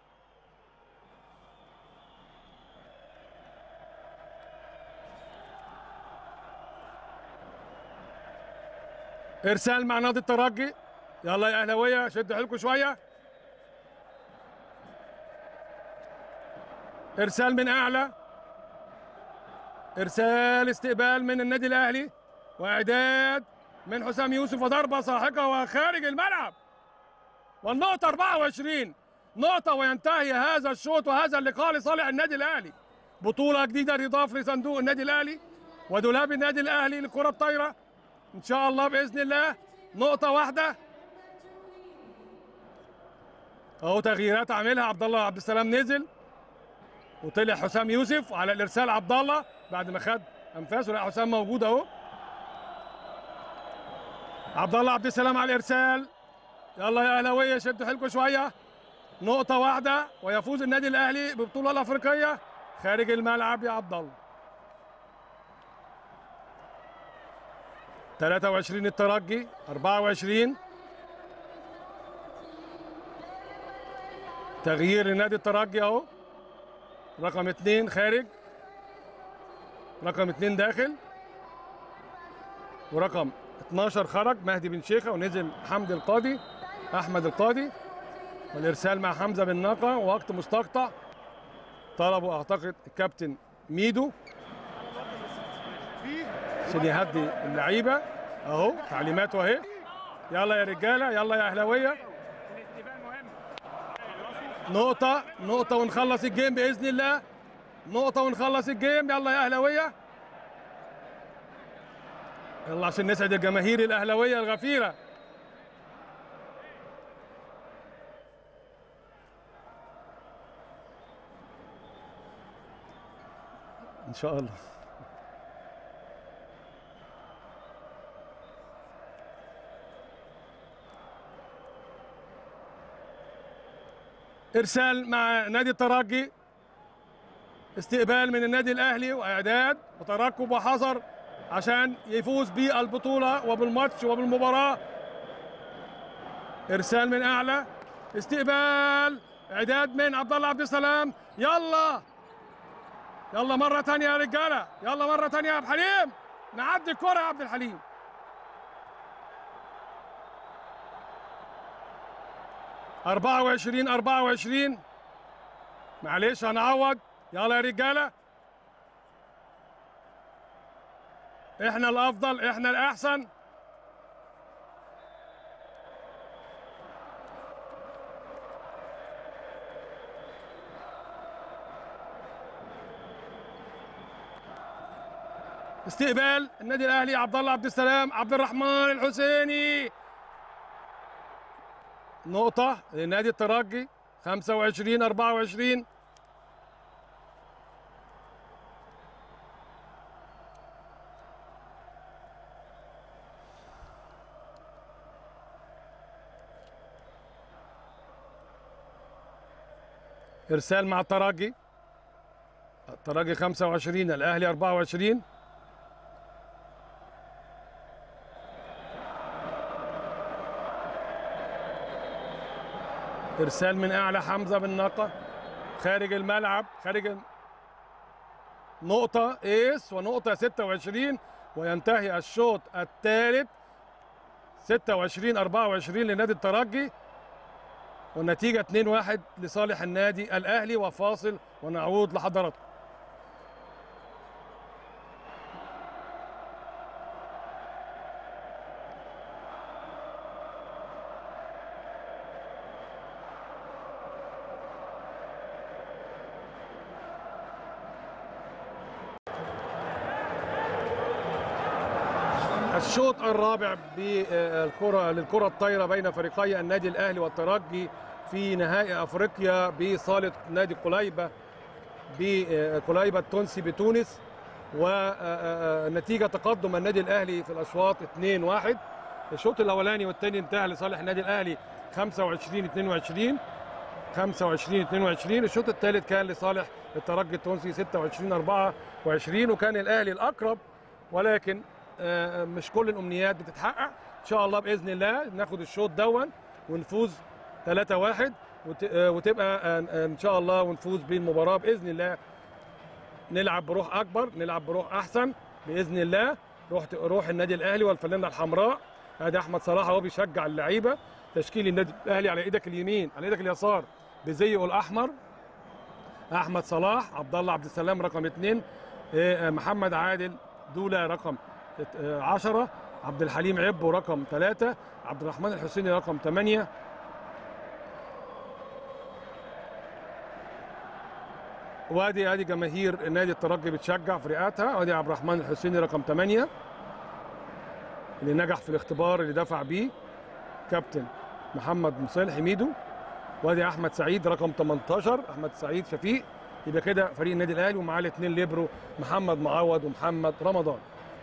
ارسال مع نادي الترجي يلا يا اهلاويه شدوا حيلكم شويه ارسال من اعلى ارسال استقبال من النادي الاهلي واعداد من حسام يوسف وضربه ساحقه وخارج الملعب والنقطه 24 نقطه وينتهي هذا الشوط وهذا اللقاء لصالح النادي الاهلي بطوله جديده تضاف لصندوق النادي الاهلي ودولاب النادي الاهلي للكره الطايره ان شاء الله باذن الله نقطه واحده اهو تغييرات عاملها عبد الله عبد السلام نزل وطلع حسام يوسف على الارسال عبد الله بعد ما خد انفاسه لا حسام موجود اهو عبد الله عبد السلام على الارسال يلا يا اهلاويه شدوا حيلكم شويه نقطه واحده ويفوز النادي الاهلي ببطوله الافريقيه خارج الملعب يا عبد الله 23 الترجي 24 تغيير لنادي الترجي اهو رقم اثنين خارج رقم اثنين داخل ورقم 12 خرج مهدي بن شيخه ونزل حمدي القاضي احمد القاضي والارسال مع حمزه بن ناقه وقت مستقطع طلبوا اعتقد الكابتن ميدو عشان يهدي اللعيبه اهو تعليماته اهي يلا يا رجاله يلا يا اهلاويه نقطة نقطة ونخلص الجيم بإذن الله نقطة ونخلص الجيم يلا يا أهلاوية يلا عشان نسعد الجماهير الأهلاوية الغفيرة إن شاء الله ارسال مع نادي الترجي استقبال من النادي الاهلي واعداد وترقب وحذر عشان يفوز بالبطوله وبالماتش وبالمباراه ارسال من اعلى استقبال اعداد من عبد الله عبد السلام يلا يلا مره ثانيه يا رجاله يلا مره ثانيه يا عبد الحليم نعدي الكره يا عبد الحليم أربعة وعشرين أربعة وعشرين معلش هنعوض يلا يا رجالة احنا الأفضل احنا الأحسن استقبال النادي الاهلي عبد الله عبد السلام عبد الرحمن الحسيني نقطة لنادي الترجي 25 24 إرسال مع الترجي الترجي 25 الأهلي 24 ارسال من اعلى حمزه بالناقه خارج الملعب خارج ال- نقطة ايس ونقطة 26 وينتهي الشوط الثالث 26 24 لنادي الترجي والنتيجة 2-1 لصالح النادي الأهلي وفاصل ونعود لحضراتكم الشوط الرابع بالكرة للكرة الطايرة بين فريقي النادي الأهلي والترجي في نهائي أفريقيا بصالة نادي قليبة بقليبة التونسي بتونس ونتيجة تقدم النادي الأهلي في الأشواط 2-1 الشوط الأولاني والثاني انتهى لصالح النادي الأهلي 25 22 25 22 الشوط الثالث كان لصالح الترجي التونسي 26 24 وكان الأهلي الأقرب ولكن آه، مش كل الامنيات بتتحقق ان شاء الله باذن الله ناخد الشوط دون ونفوز 3-1 وت- آه، وتبقى آه، ان شاء الله ونفوز بالمباراه باذن الله نلعب بروح اكبر نلعب بروح احسن باذن الله روح روح النادي الاهلي والفانله الحمراء ادي احمد صلاح اهو بيشجع اللعيبه تشكيل النادي الاهلي على ايدك اليمين على ايدك اليسار بزيه الاحمر احمد صلاح عبد الله عبد السلام رقم اثنين آه، محمد عادل دوله رقم 10 عبد الحليم عبو رقم 3 عبد الرحمن الحسيني رقم 8 وادي ادي جماهير نادي الترجي بتشجع فرقاتها وادي عبد الرحمن الحسيني رقم 8 اللي نجح في الاختبار اللي دفع بيه كابتن محمد مصالح ميدو وادي احمد سعيد رقم 18 احمد سعيد شفيق يبقى كده فريق النادي الاهلي ومعاه الاثنين ليبرو محمد معوض ومحمد رمضان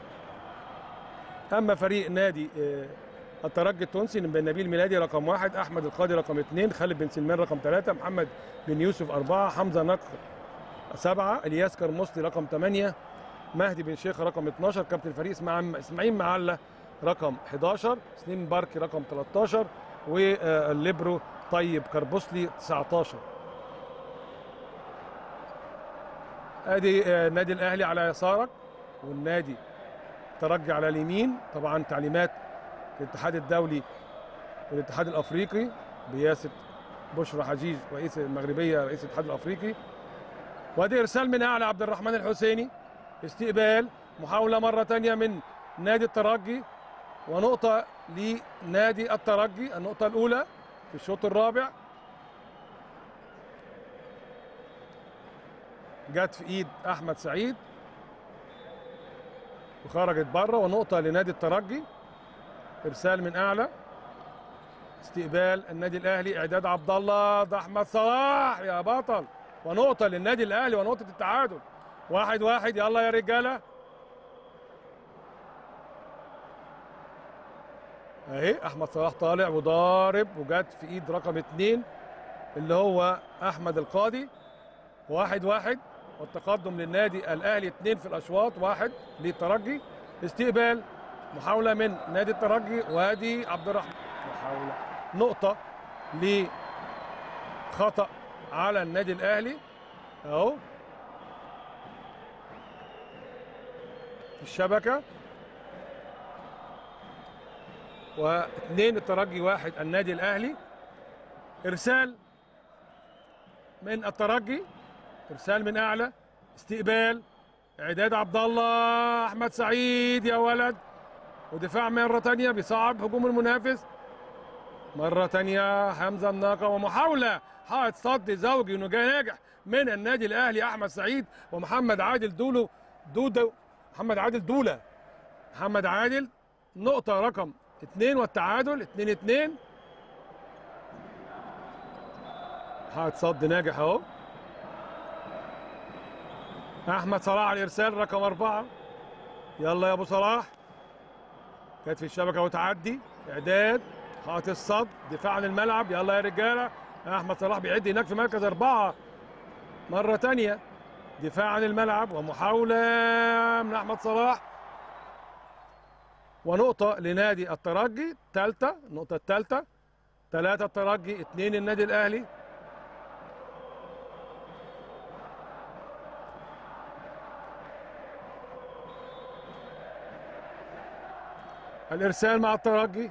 اما فريق نادي آه، الترجي التونسي بن نبيل ميلادي رقم واحد احمد القاضي رقم اثنين خالد بن سلمان رقم ثلاثه محمد بن يوسف اربعه حمزه نقر سبعه الياس كرموسلي رقم ثمانيه مهدي بن شيخ رقم 12 كابتن الفريق اسماعيل اسماعيل معله رقم 11 سليم باركي رقم 13 والليبرو طيب كربوسلي 19 ادي آه، النادي الاهلي على يسارك والنادي الترجي على اليمين طبعا تعليمات الاتحاد الدولي والاتحاد الافريقي برئاسه بشرى حجيج رئيس المغربيه رئيس الاتحاد الافريقي وادي ارسال من اعلى عبد الرحمن الحسيني استقبال محاوله مره ثانيه من نادي الترجي ونقطه لنادي الترجي النقطه الاولى في الشوط الرابع جت في ايد احمد سعيد وخرجت بره ونقطة لنادي الترجي إرسال من أعلى استقبال النادي الأهلي إعداد عبد الله ده أحمد صلاح يا بطل ونقطة للنادي الأهلي ونقطة التعادل واحد واحد يلا يا رجالة أهي أحمد صلاح طالع وضارب وجت في إيد رقم اتنين اللي هو أحمد القاضي واحد واحد والتقدم للنادي الاهلي اثنين في الاشواط واحد للترجي استقبال محاوله من نادي الترجي وادي عبد الرحمن محاوله نقطه لخطا على النادي الاهلي اهو في الشبكه واثنين الترجي واحد النادي الاهلي ارسال من الترجي ارسال من اعلى استقبال اعداد عبد الله احمد سعيد يا ولد ودفاع مره ثانيه بيصعب هجوم المنافس مره ثانيه حمزه الناقه ومحاوله حائط صد زوجي ناجح من النادي الاهلي احمد سعيد ومحمد عادل دولو دودو محمد عادل دوله محمد عادل نقطه رقم اثنين والتعادل اثنين اثنين حائط صد ناجح اهو احمد صلاح على الارسال رقم اربعه يلا يا ابو صلاح كانت في الشبكه وتعدي اعداد حائط الصد دفاع عن الملعب يلا يا رجاله احمد صلاح بيعد هناك في مركز اربعه مره تانية دفاع عن الملعب ومحاوله من احمد صلاح ونقطه لنادي الترجي ثالثه النقطه الثالثه ثلاثه الترجي اثنين النادي الاهلي الارسال مع الترجي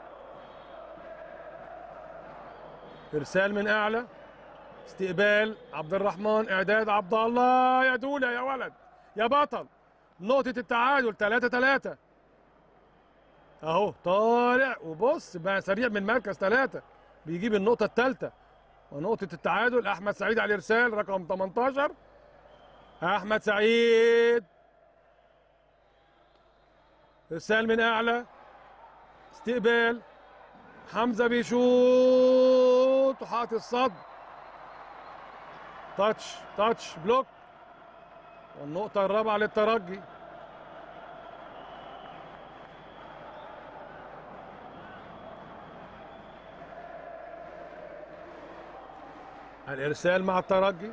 ارسال من اعلى استقبال عبد الرحمن اعداد عبد الله يا دوله يا ولد يا بطل نقطة التعادل 3 3 اهو طالع وبص بقى سريع من مركز ثلاثة بيجيب النقطة الثالثة ونقطة التعادل احمد سعيد على الارسال رقم 18 احمد سعيد ارسال من اعلى استقبال حمزه بيشوط وحاط الصد تاتش تاتش بلوك والنقطة الرابعة للترجي الإرسال مع الترجي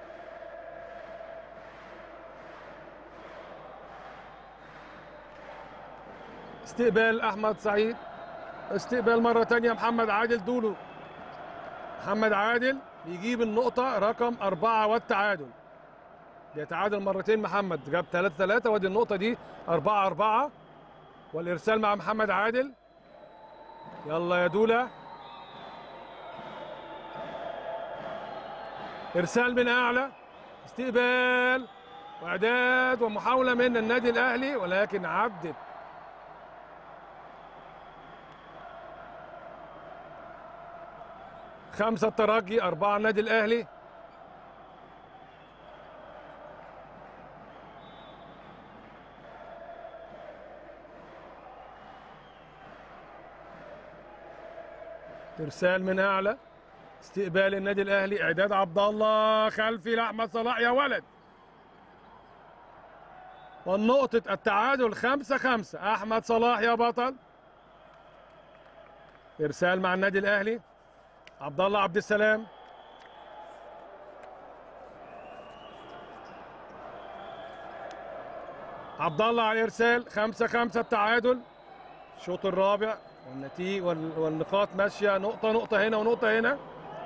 استقبال أحمد سعيد استقبال مرة تانية محمد عادل دولو محمد عادل بيجيب النقطة رقم أربعة والتعادل بيتعادل مرتين محمد جاب 3 3 وادي النقطة دي 4 4 والإرسال مع محمد عادل يلا يا دولة إرسال من أعلى استقبال وإعداد ومحاولة من النادي الأهلي ولكن عدت خمسة الترجي أربعة النادي الأهلي ارسال من اعلى استقبال النادي الاهلي اعداد عبد الله خلفي لاحمد صلاح يا ولد والنقطة التعادل خمسة خمسة أحمد صلاح يا بطل إرسال مع النادي الأهلي عبد الله عبد السلام عبد الله على الإرسال خمسة خمسة التعادل الشوط الرابع والنتيجة والنقاط ماشية نقطة نقطة هنا ونقطة هنا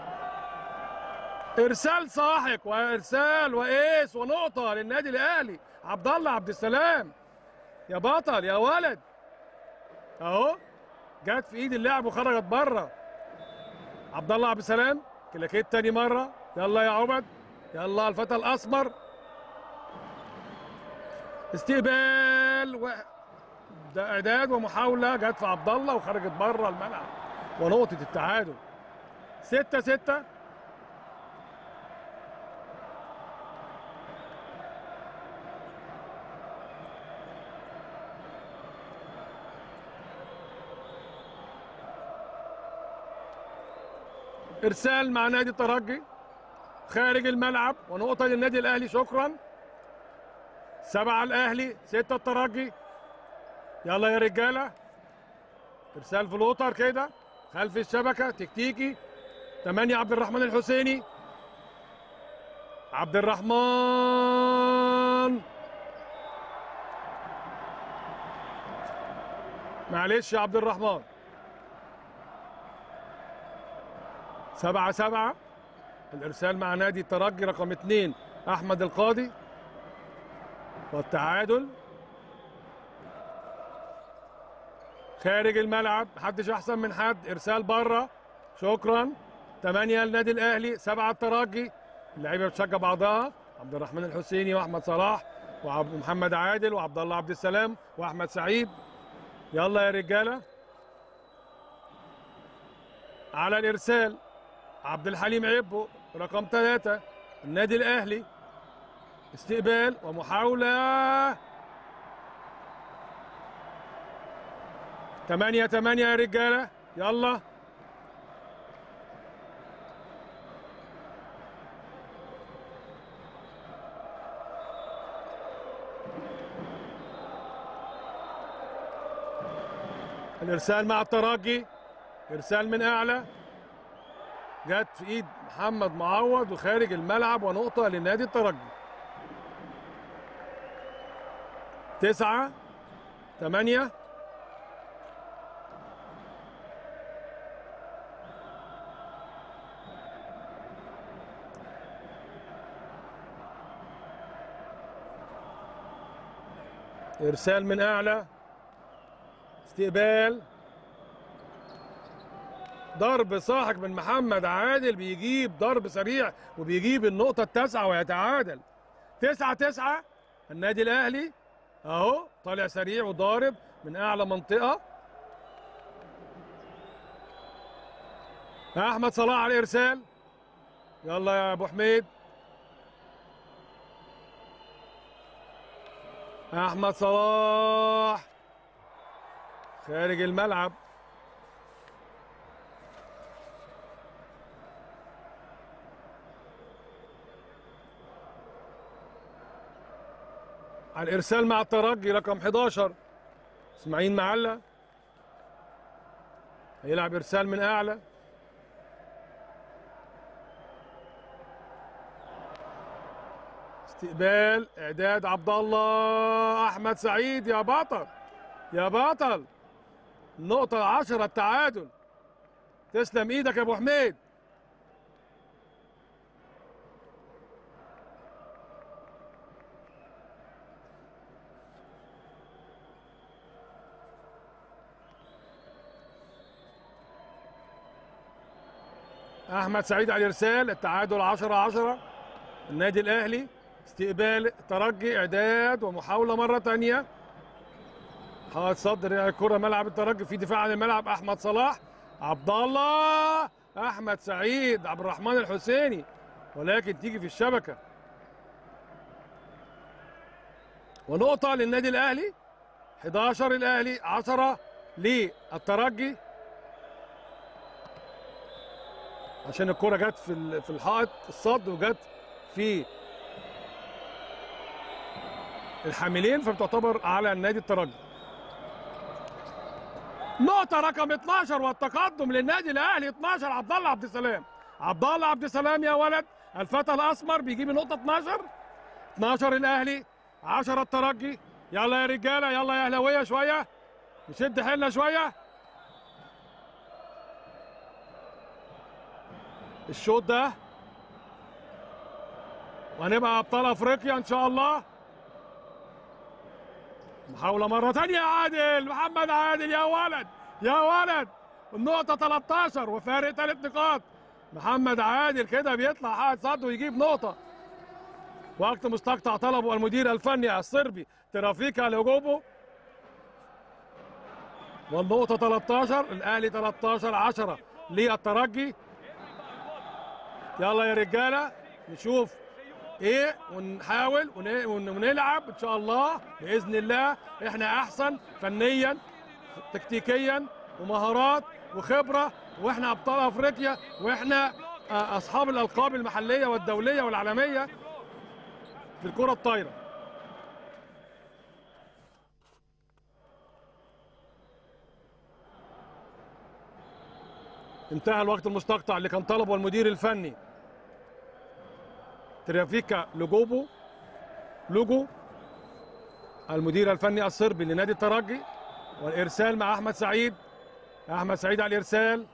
إرسال ساحق وإرسال وإيس ونقطة للنادي الأهلي عبد الله عبد السلام يا بطل يا ولد أهو جت في إيد اللاعب وخرجت بره عبد الله عبد السلام كلاكيت تاني مرة يلا يا عبد يلا الفتى الأسمر استقبال و... ده اعداد ومحاوله جت في عبد الله وخرجت بره الملعب ونقطه التعادل 6 6 ارسال مع نادي الترجي خارج الملعب ونقطه للنادي الاهلي شكرا سبعه الاهلي سته الترجي يلا يا رجاله ارسال فلوتر كده خلف الشبكه تكتيكي 8 عبد الرحمن الحسيني عبد الرحمن معلش يا عبد الرحمن سبعة سبعة الإرسال مع نادي الترجي رقم اثنين أحمد القاضي والتعادل خارج الملعب محدش احسن من حد ارسال بره شكرا 8 للنادي الاهلي 7 الترجي اللعيبه بتشجع بعضها عبد الرحمن الحسيني واحمد صلاح ومحمد عادل وعبد الله عبد السلام واحمد سعيد يلا يا رجاله على الارسال عبد الحليم عبو رقم ثلاثة النادي الاهلي استقبال ومحاوله تمانية تمانية يا رجالة يلا الإرسال مع الترجي إرسال من أعلى جت في إيد محمد معوض وخارج الملعب ونقطة لنادي الترجي تسعة ثمانية ارسال من اعلى استقبال ضرب ساحق من محمد عادل بيجيب ضرب سريع وبيجيب النقطة التاسعة ويتعادل تسعة تسعة النادي الأهلي أهو طالع سريع وضارب من أعلى منطقة أحمد صلاح على الإرسال يلا يا أبو حميد احمد صلاح خارج الملعب على الارسال مع الترجي رقم 11 اسماعيل معلة هيلعب ارسال من اعلى استقبال اعداد عبد الله احمد سعيد يا بطل يا بطل نقطة عشرة التعادل تسلم ايدك يا ابو حميد احمد سعيد على الارسال التعادل 10 10 النادي الاهلي استقبال ترجي اعداد ومحاوله مره ثانيه حائط صدر الكره ملعب الترجي في دفاع عن الملعب احمد صلاح عبد الله احمد سعيد عبد الرحمن الحسيني ولكن تيجي في الشبكه ونقطه للنادي الاهلي 11 الاهلي 10 للترجي عشان الكرة جت في ال- في الحائط الصد وجت في الحاملين فبتعتبر على النادي الترجي نقطة رقم 12 والتقدم للنادي الأهلي 12 عبد الله عبد السلام عبد الله عبد السلام يا ولد الفتى الأسمر بيجيب النقطة 12 12 الأهلي 10 الترجي يلا يا رجالة يلا يا أهلاوية شوية نشد حيلنا شوية الشوط ده وهنبقى ابطال افريقيا ان شاء الله محاولة مرة تانية يا عادل محمد عادل يا ولد يا ولد النقطة 13 وفارق ثلاث نقاط محمد عادل كده بيطلع حائط صد ويجيب نقطة وقت مستقطع طلبه المدير الفني الصربي ترافيكا لوجوبو والنقطة 13 الأهلي 13 10 للترجي يلا يا رجاله نشوف ايه ونحاول ون- ون- ونلعب ان شاء الله باذن الله احنا احسن فنيا تكتيكيا ومهارات وخبره واحنا ابطال افريقيا واحنا آه، اصحاب الالقاب المحليه والدوليه والعالميه في الكره الطايره انتهى الوقت المستقطع اللي كان طلبه المدير الفني ترافيكا لوجوبو لوجو المدير الفني الصربي لنادي الترجي والارسال مع احمد سعيد احمد سعيد على الارسال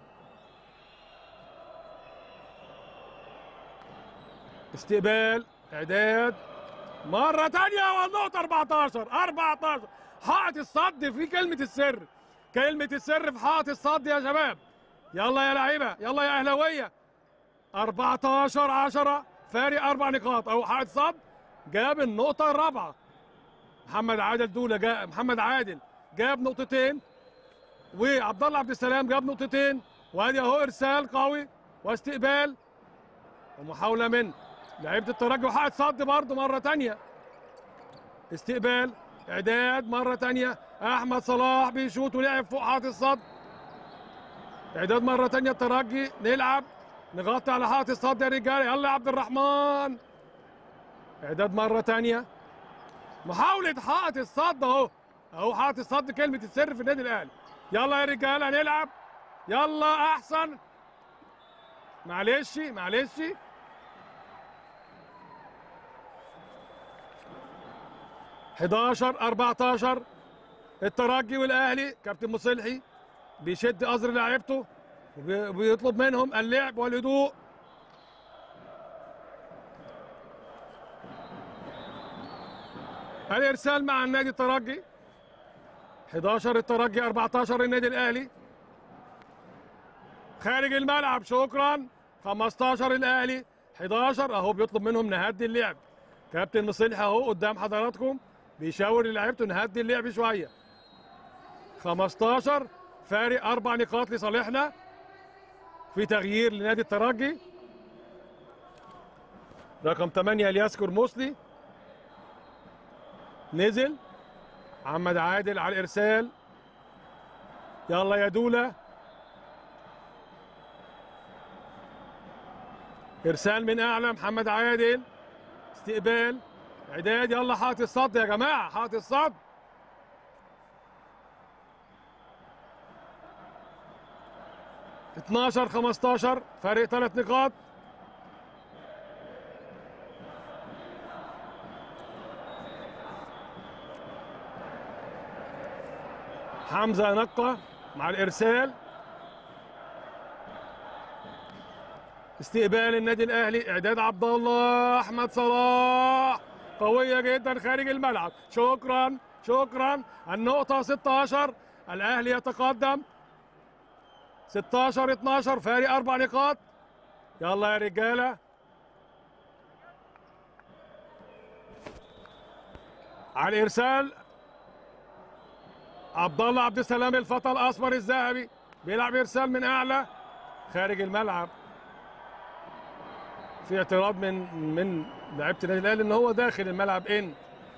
استقبال اعداد مرة تانية والنقطة 14 14 حائط الصد في كلمة السر كلمة السر في حائط الصد يا شباب يلا يا لعيبة يلا يا أهلاوية 14 10 فارق أربع نقاط أو حائط صد جاب النقطة الرابعة محمد عادل دولة جاب محمد عادل جاب نقطتين وعبد الله عبد السلام جاب نقطتين وادي اهو ارسال قوي واستقبال ومحاولة من لعيبة الترجي وحائط صد برضه مرة تانية استقبال اعداد مرة تانية احمد صلاح بيشوط ولعب فوق حائط الصد اعداد مرة تانية الترجي نلعب نغطي على حائط الصد يا رجاله يلا يا عبد الرحمن اعداد مرة تانية محاولة حائط الصد اهو اهو حائط الصد كلمة السر في النادي الاهلي يلا يا رجاله نلعب يلا احسن معلش معلش حداشر 14 الترجي والاهلي كابتن مصلحي بيشد ازر لعيبته وبي- وبيطلب منهم اللعب والهدوء الارسال مع النادي الترجي 11 الترجي 14 النادي الاهلي خارج الملعب شكرا 15 الاهلي 11 اهو بيطلب منهم نهدي اللعب كابتن مصلحي اهو قدام حضراتكم بيشاور لعيبته نهدي اللعب شويه 15 فارق اربع نقاط لصالحنا في تغيير لنادي الترجي رقم 8 الياسكر موسلي نزل محمد عادل على الارسال يلا يا دوله ارسال من اعلى محمد عادل استقبال اعداد يلا حاطط الصد يا جماعه حاطط الصد اتناشر خمستاشر فرق ثلاث نقاط حمزه نقه مع الارسال استقبال النادي الاهلي اعداد عبد الله احمد صلاح قويه جدا خارج الملعب شكرا شكرا النقطه 16 الاهلي يتقدم 16 12 فارق اربع نقاط يلا يا رجاله على الارسال عبد الله عبد السلام الفتى الاسمر الذهبي بيلعب ارسال من اعلى خارج الملعب في اعتراض من من لعيبه النادي الاهلي ان هو داخل الملعب ان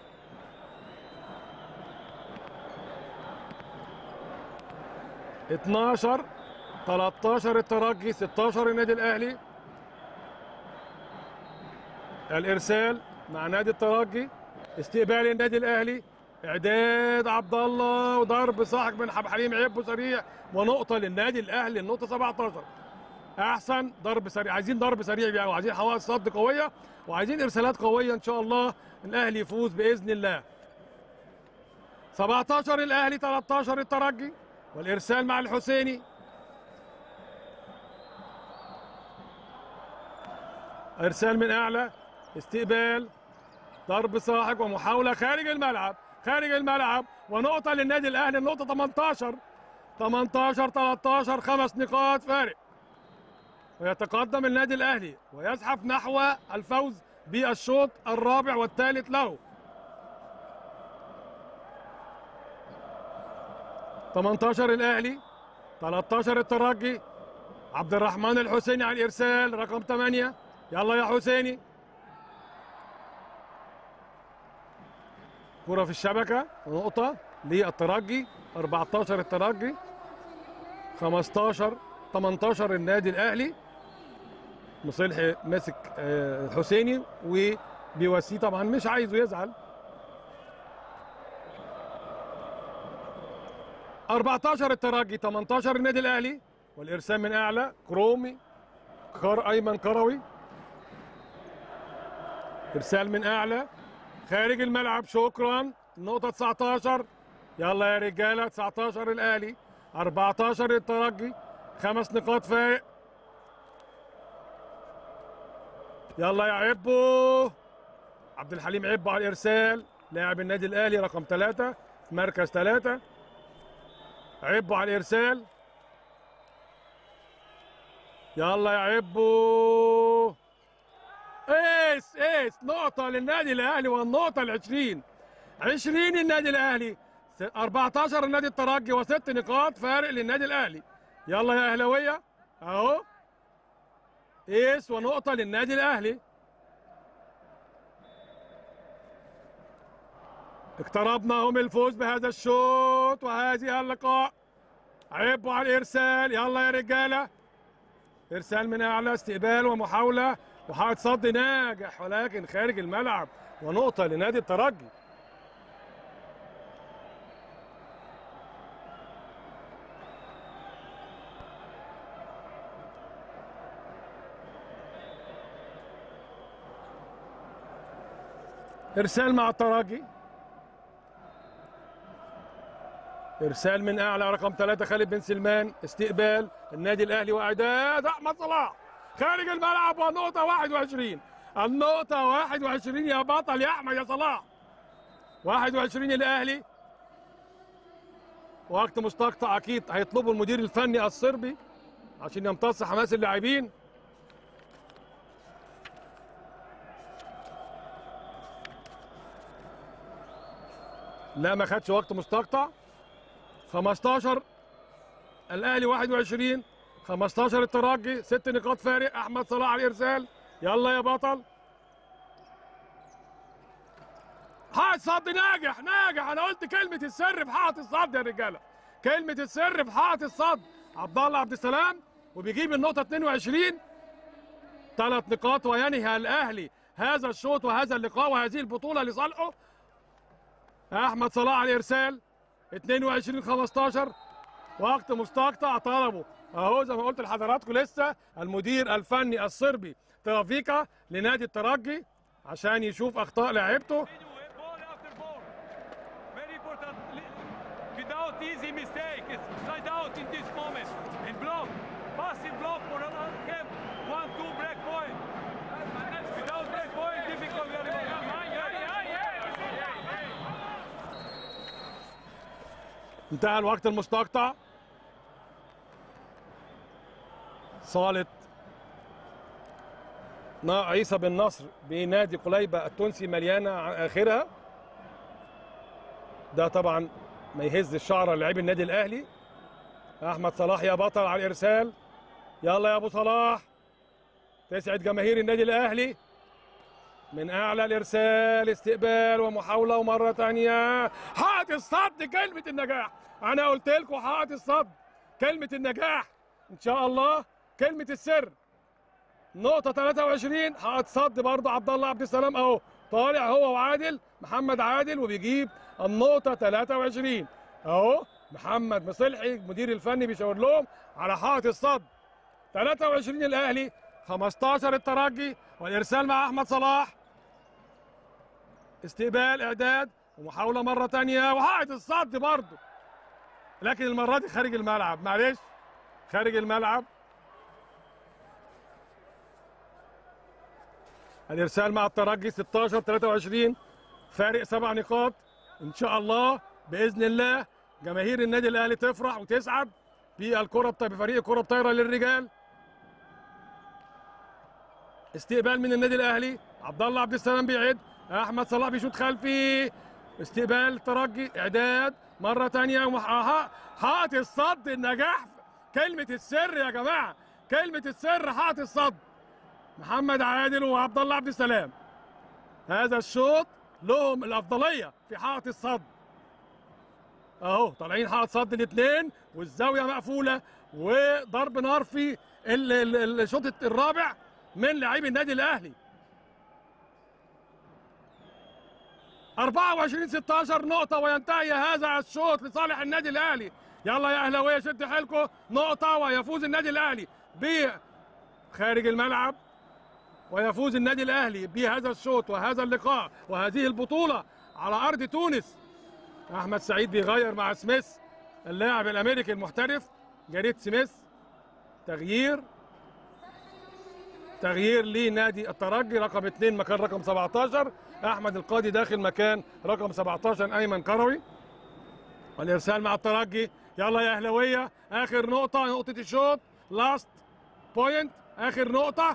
اتناشر 13 الترجي 16 النادي الاهلي الارسال مع نادي الترجي استقبال النادي الاهلي اعداد عبد الله وضرب صاحب من عبد الحليم عيبه سريع ونقطه للنادي الاهلي النقطه 17 احسن ضرب سريع عايزين ضرب سريع يعني وعايزين حواس صد قويه وعايزين ارسالات قويه ان شاء الله الاهلي يفوز باذن الله 17 الاهلي 13 الترجي والارسال مع الحسيني ارسال من اعلى استقبال ضرب ساحق ومحاوله خارج الملعب خارج الملعب ونقطه للنادي الاهلي النقطه 18 18 13 خمس نقاط فارق ويتقدم النادي الاهلي ويزحف نحو الفوز بالشوط الرابع والثالث له 18 الاهلي 13 الترجي عبد الرحمن الحسيني على الارسال رقم 8 يلا يا حسيني كرة في الشبكة نقطة للترجي 14 الترجي 15 18 النادي الاهلي مصلحي ماسك آه، الحسيني وبيواسيه طبعا مش عايزه يزعل 14 الترجي 18 النادي الاهلي والارسال من اعلى كرومي كار ايمن كروي ارسال من اعلى خارج الملعب شكرا النقطه 19 يلا يا رجاله 19 الاهلي 14 الترجي خمس نقاط فارق يلا يا عبو عبد الحليم عبو على الارسال لاعب النادي الاهلي رقم ثلاثة مركز ثلاثة عبو على الارسال يلا يا عبو ايس ايس نقطة للنادي الاهلي والنقطة العشرين 20 النادي الاهلي س- 14 النادي الترجي وست نقاط فارق للنادي الاهلي يلا يا اهلاوية اهو ايس ونقطة للنادي الاهلي اقتربنا هم الفوز بهذا الشوط وهذه اللقاء عبوا على الارسال يلا يا رجاله ارسال من اعلى استقبال ومحاوله وحائط صد ناجح ولكن خارج الملعب ونقطه لنادي الترجي ارسال مع الترجي ارسال من اعلى رقم ثلاثة خالد بن سلمان استقبال النادي الاهلي واعداد احمد صلاح خارج الملعب ونقطة 21 النقطة 21 يا بطل يا احمد يا صلاح 21 الاهلي وقت مستقطع اكيد هيطلبوا المدير الفني الصربي عشان يمتص حماس اللاعبين لا ما خدش وقت مستقطع 15 الاهلي 21 15 الترجي ست نقاط فارق احمد صلاح على الارسال يلا يا بطل حائط صد ناجح ناجح انا قلت كلمه السر في حائط الصد يا رجاله كلمه السر في حائط الصد عبد الله عبد السلام وبيجيب النقطه 22 ثلاث نقاط وينهي الاهلي هذا الشوط وهذا اللقاء وهذه البطوله لصالحه احمد صلاح على الارسال 22 15 وقت مستقطع طلبه اهو زي ما قلت لحضراتكم لسه المدير الفني الصربي ترافيكا لنادي الترجي عشان يشوف اخطاء لاعيبته Ball after ball. Very important. Li- Without easy mistake. It's side out in this moment. And block. Passive block for an camp. One, two break point. Without break point, difficult very much. انتهى الوقت المستقطع صالة نا- عيسى بن نصر بنادي قليبة التونسي مليانة عن آخرها ده طبعا ما يهز الشعر لعيب النادي الأهلي أحمد صلاح يا بطل على الإرسال يلا يا أبو صلاح تسعد جماهير النادي الأهلي من أعلى الإرسال استقبال ومحاولة ومرة تانية حائط الصد كلمة النجاح أنا قلت لكم حائط الصد كلمة النجاح إن شاء الله كلمة السر نقطة 23 حائط صد برضه عبد الله عبد السلام أهو طالع هو وعادل محمد عادل وبيجيب النقطة 23 أهو محمد مصلحي المدير الفني بيشاور لهم على حائط الصد 23 الأهلي 15 الترجي والإرسال مع أحمد صلاح استقبال اعداد ومحاوله مره تانية وحائط الصد برضه لكن المره دي خارج الملعب معلش خارج الملعب الارسال مع الترجي 16 23 فارق سبع نقاط ان شاء الله باذن الله جماهير النادي الاهلي تفرح وتسعد بالكره الط- بفريق الكره الطايره للرجال استقبال من النادي الاهلي عبد الله عبد السلام بيعد احمد صلاح بيشوط خلفي استقبال ترجي اعداد مره تانية ومح- حائط الصد النجاح كلمه السر يا جماعه كلمه السر حائط الصد محمد عادل وعبد الله عبد السلام هذا الشوط لهم الافضليه في حائط الصد اهو طالعين حائط صد الاثنين والزاويه مقفوله وضرب نار في ال- ال- الشوط الرابع من لاعبي النادي الاهلي 24 16 نقطة وينتهي هذا الشوط لصالح النادي الأهلي يلا يا أهلاوية شد حيلكم نقطة ويفوز النادي الأهلي ب خارج الملعب ويفوز النادي الأهلي بهذا الشوط وهذا اللقاء وهذه البطولة على أرض تونس أحمد سعيد بيغير مع سميث اللاعب الأمريكي المحترف جاريت سميث تغيير تغيير لنادي الترجي رقم اثنين مكان رقم 17 احمد القاضي داخل مكان رقم 17 ايمن كروي والارسال مع الترجي يلا يا اهلاويه اخر نقطه نقطه الشوط لاست بوينت اخر نقطه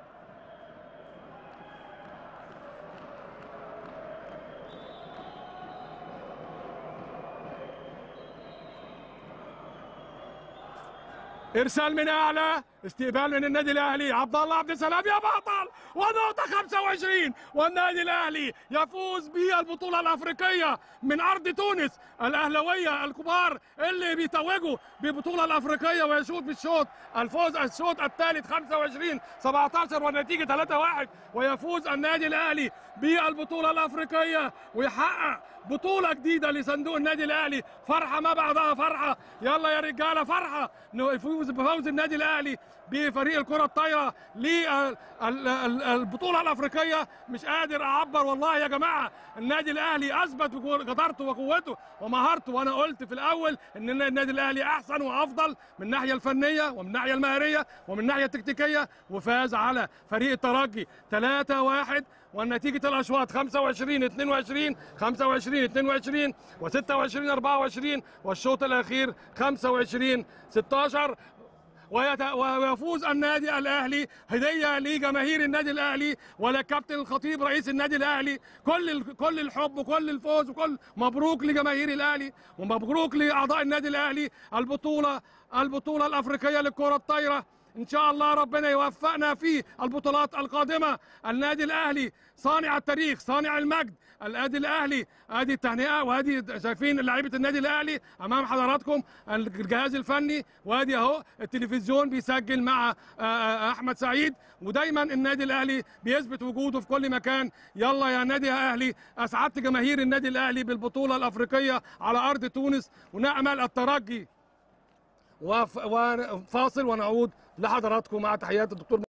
ارسال من اعلى استقبال من النادي الاهلي عبد الله عبد السلام يا بطل ونقطه 25 والنادي الاهلي يفوز بالبطوله الافريقيه من ارض تونس الاهلاويه الكبار اللي بيتوجوا بالبطوله الافريقيه ويشوط بالشوط الفوز الشوط الثالث 25 17 والنتيجه 3 1 ويفوز النادي الاهلي بالبطوله الافريقيه ويحقق بطوله جديده لصندوق النادي الاهلي فرحه ما بعدها فرحه يلا يا رجاله فرحه انه يفوز بفوز النادي الاهلي بفريق الكره الطايره للبطوله الافريقيه مش قادر اعبر والله يا جماعه النادي الاهلي اثبت جدارته وقوته ومهارته وانا قلت في الاول ان النادي الاهلي احسن وافضل من الناحيه الفنيه ومن الناحيه المهريه ومن الناحيه التكتيكيه وفاز على فريق الترجي 3 1 والنتيجة الأشواط 25 22 25 22 و26 24 والشوط الأخير 25 16 ويت- ويفوز النادي الاهلي هديه لجماهير النادي الاهلي وللكابتن الخطيب رئيس النادي الاهلي كل ال- كل الحب وكل الفوز وكل مبروك لجماهير الاهلي ومبروك لاعضاء النادي الاهلي البطوله البطوله الافريقيه للكره الطايره ان شاء الله ربنا يوفقنا في البطولات القادمه النادي الاهلي صانع التاريخ صانع المجد النادي الاهلي ادي التهنئه وادي شايفين لعيبه النادي الاهلي امام حضراتكم الجهاز الفني وادي اهو التلفزيون بيسجل مع آه، آه، احمد سعيد ودايما النادي الاهلي بيثبت وجوده في كل مكان يلا يا نادي يا اهلي اسعدت جماهير النادي الاهلي بالبطوله الافريقيه على ارض تونس ونامل الترجي وف- وفاصل ونعود لحضراتكم مع تحيات الدكتور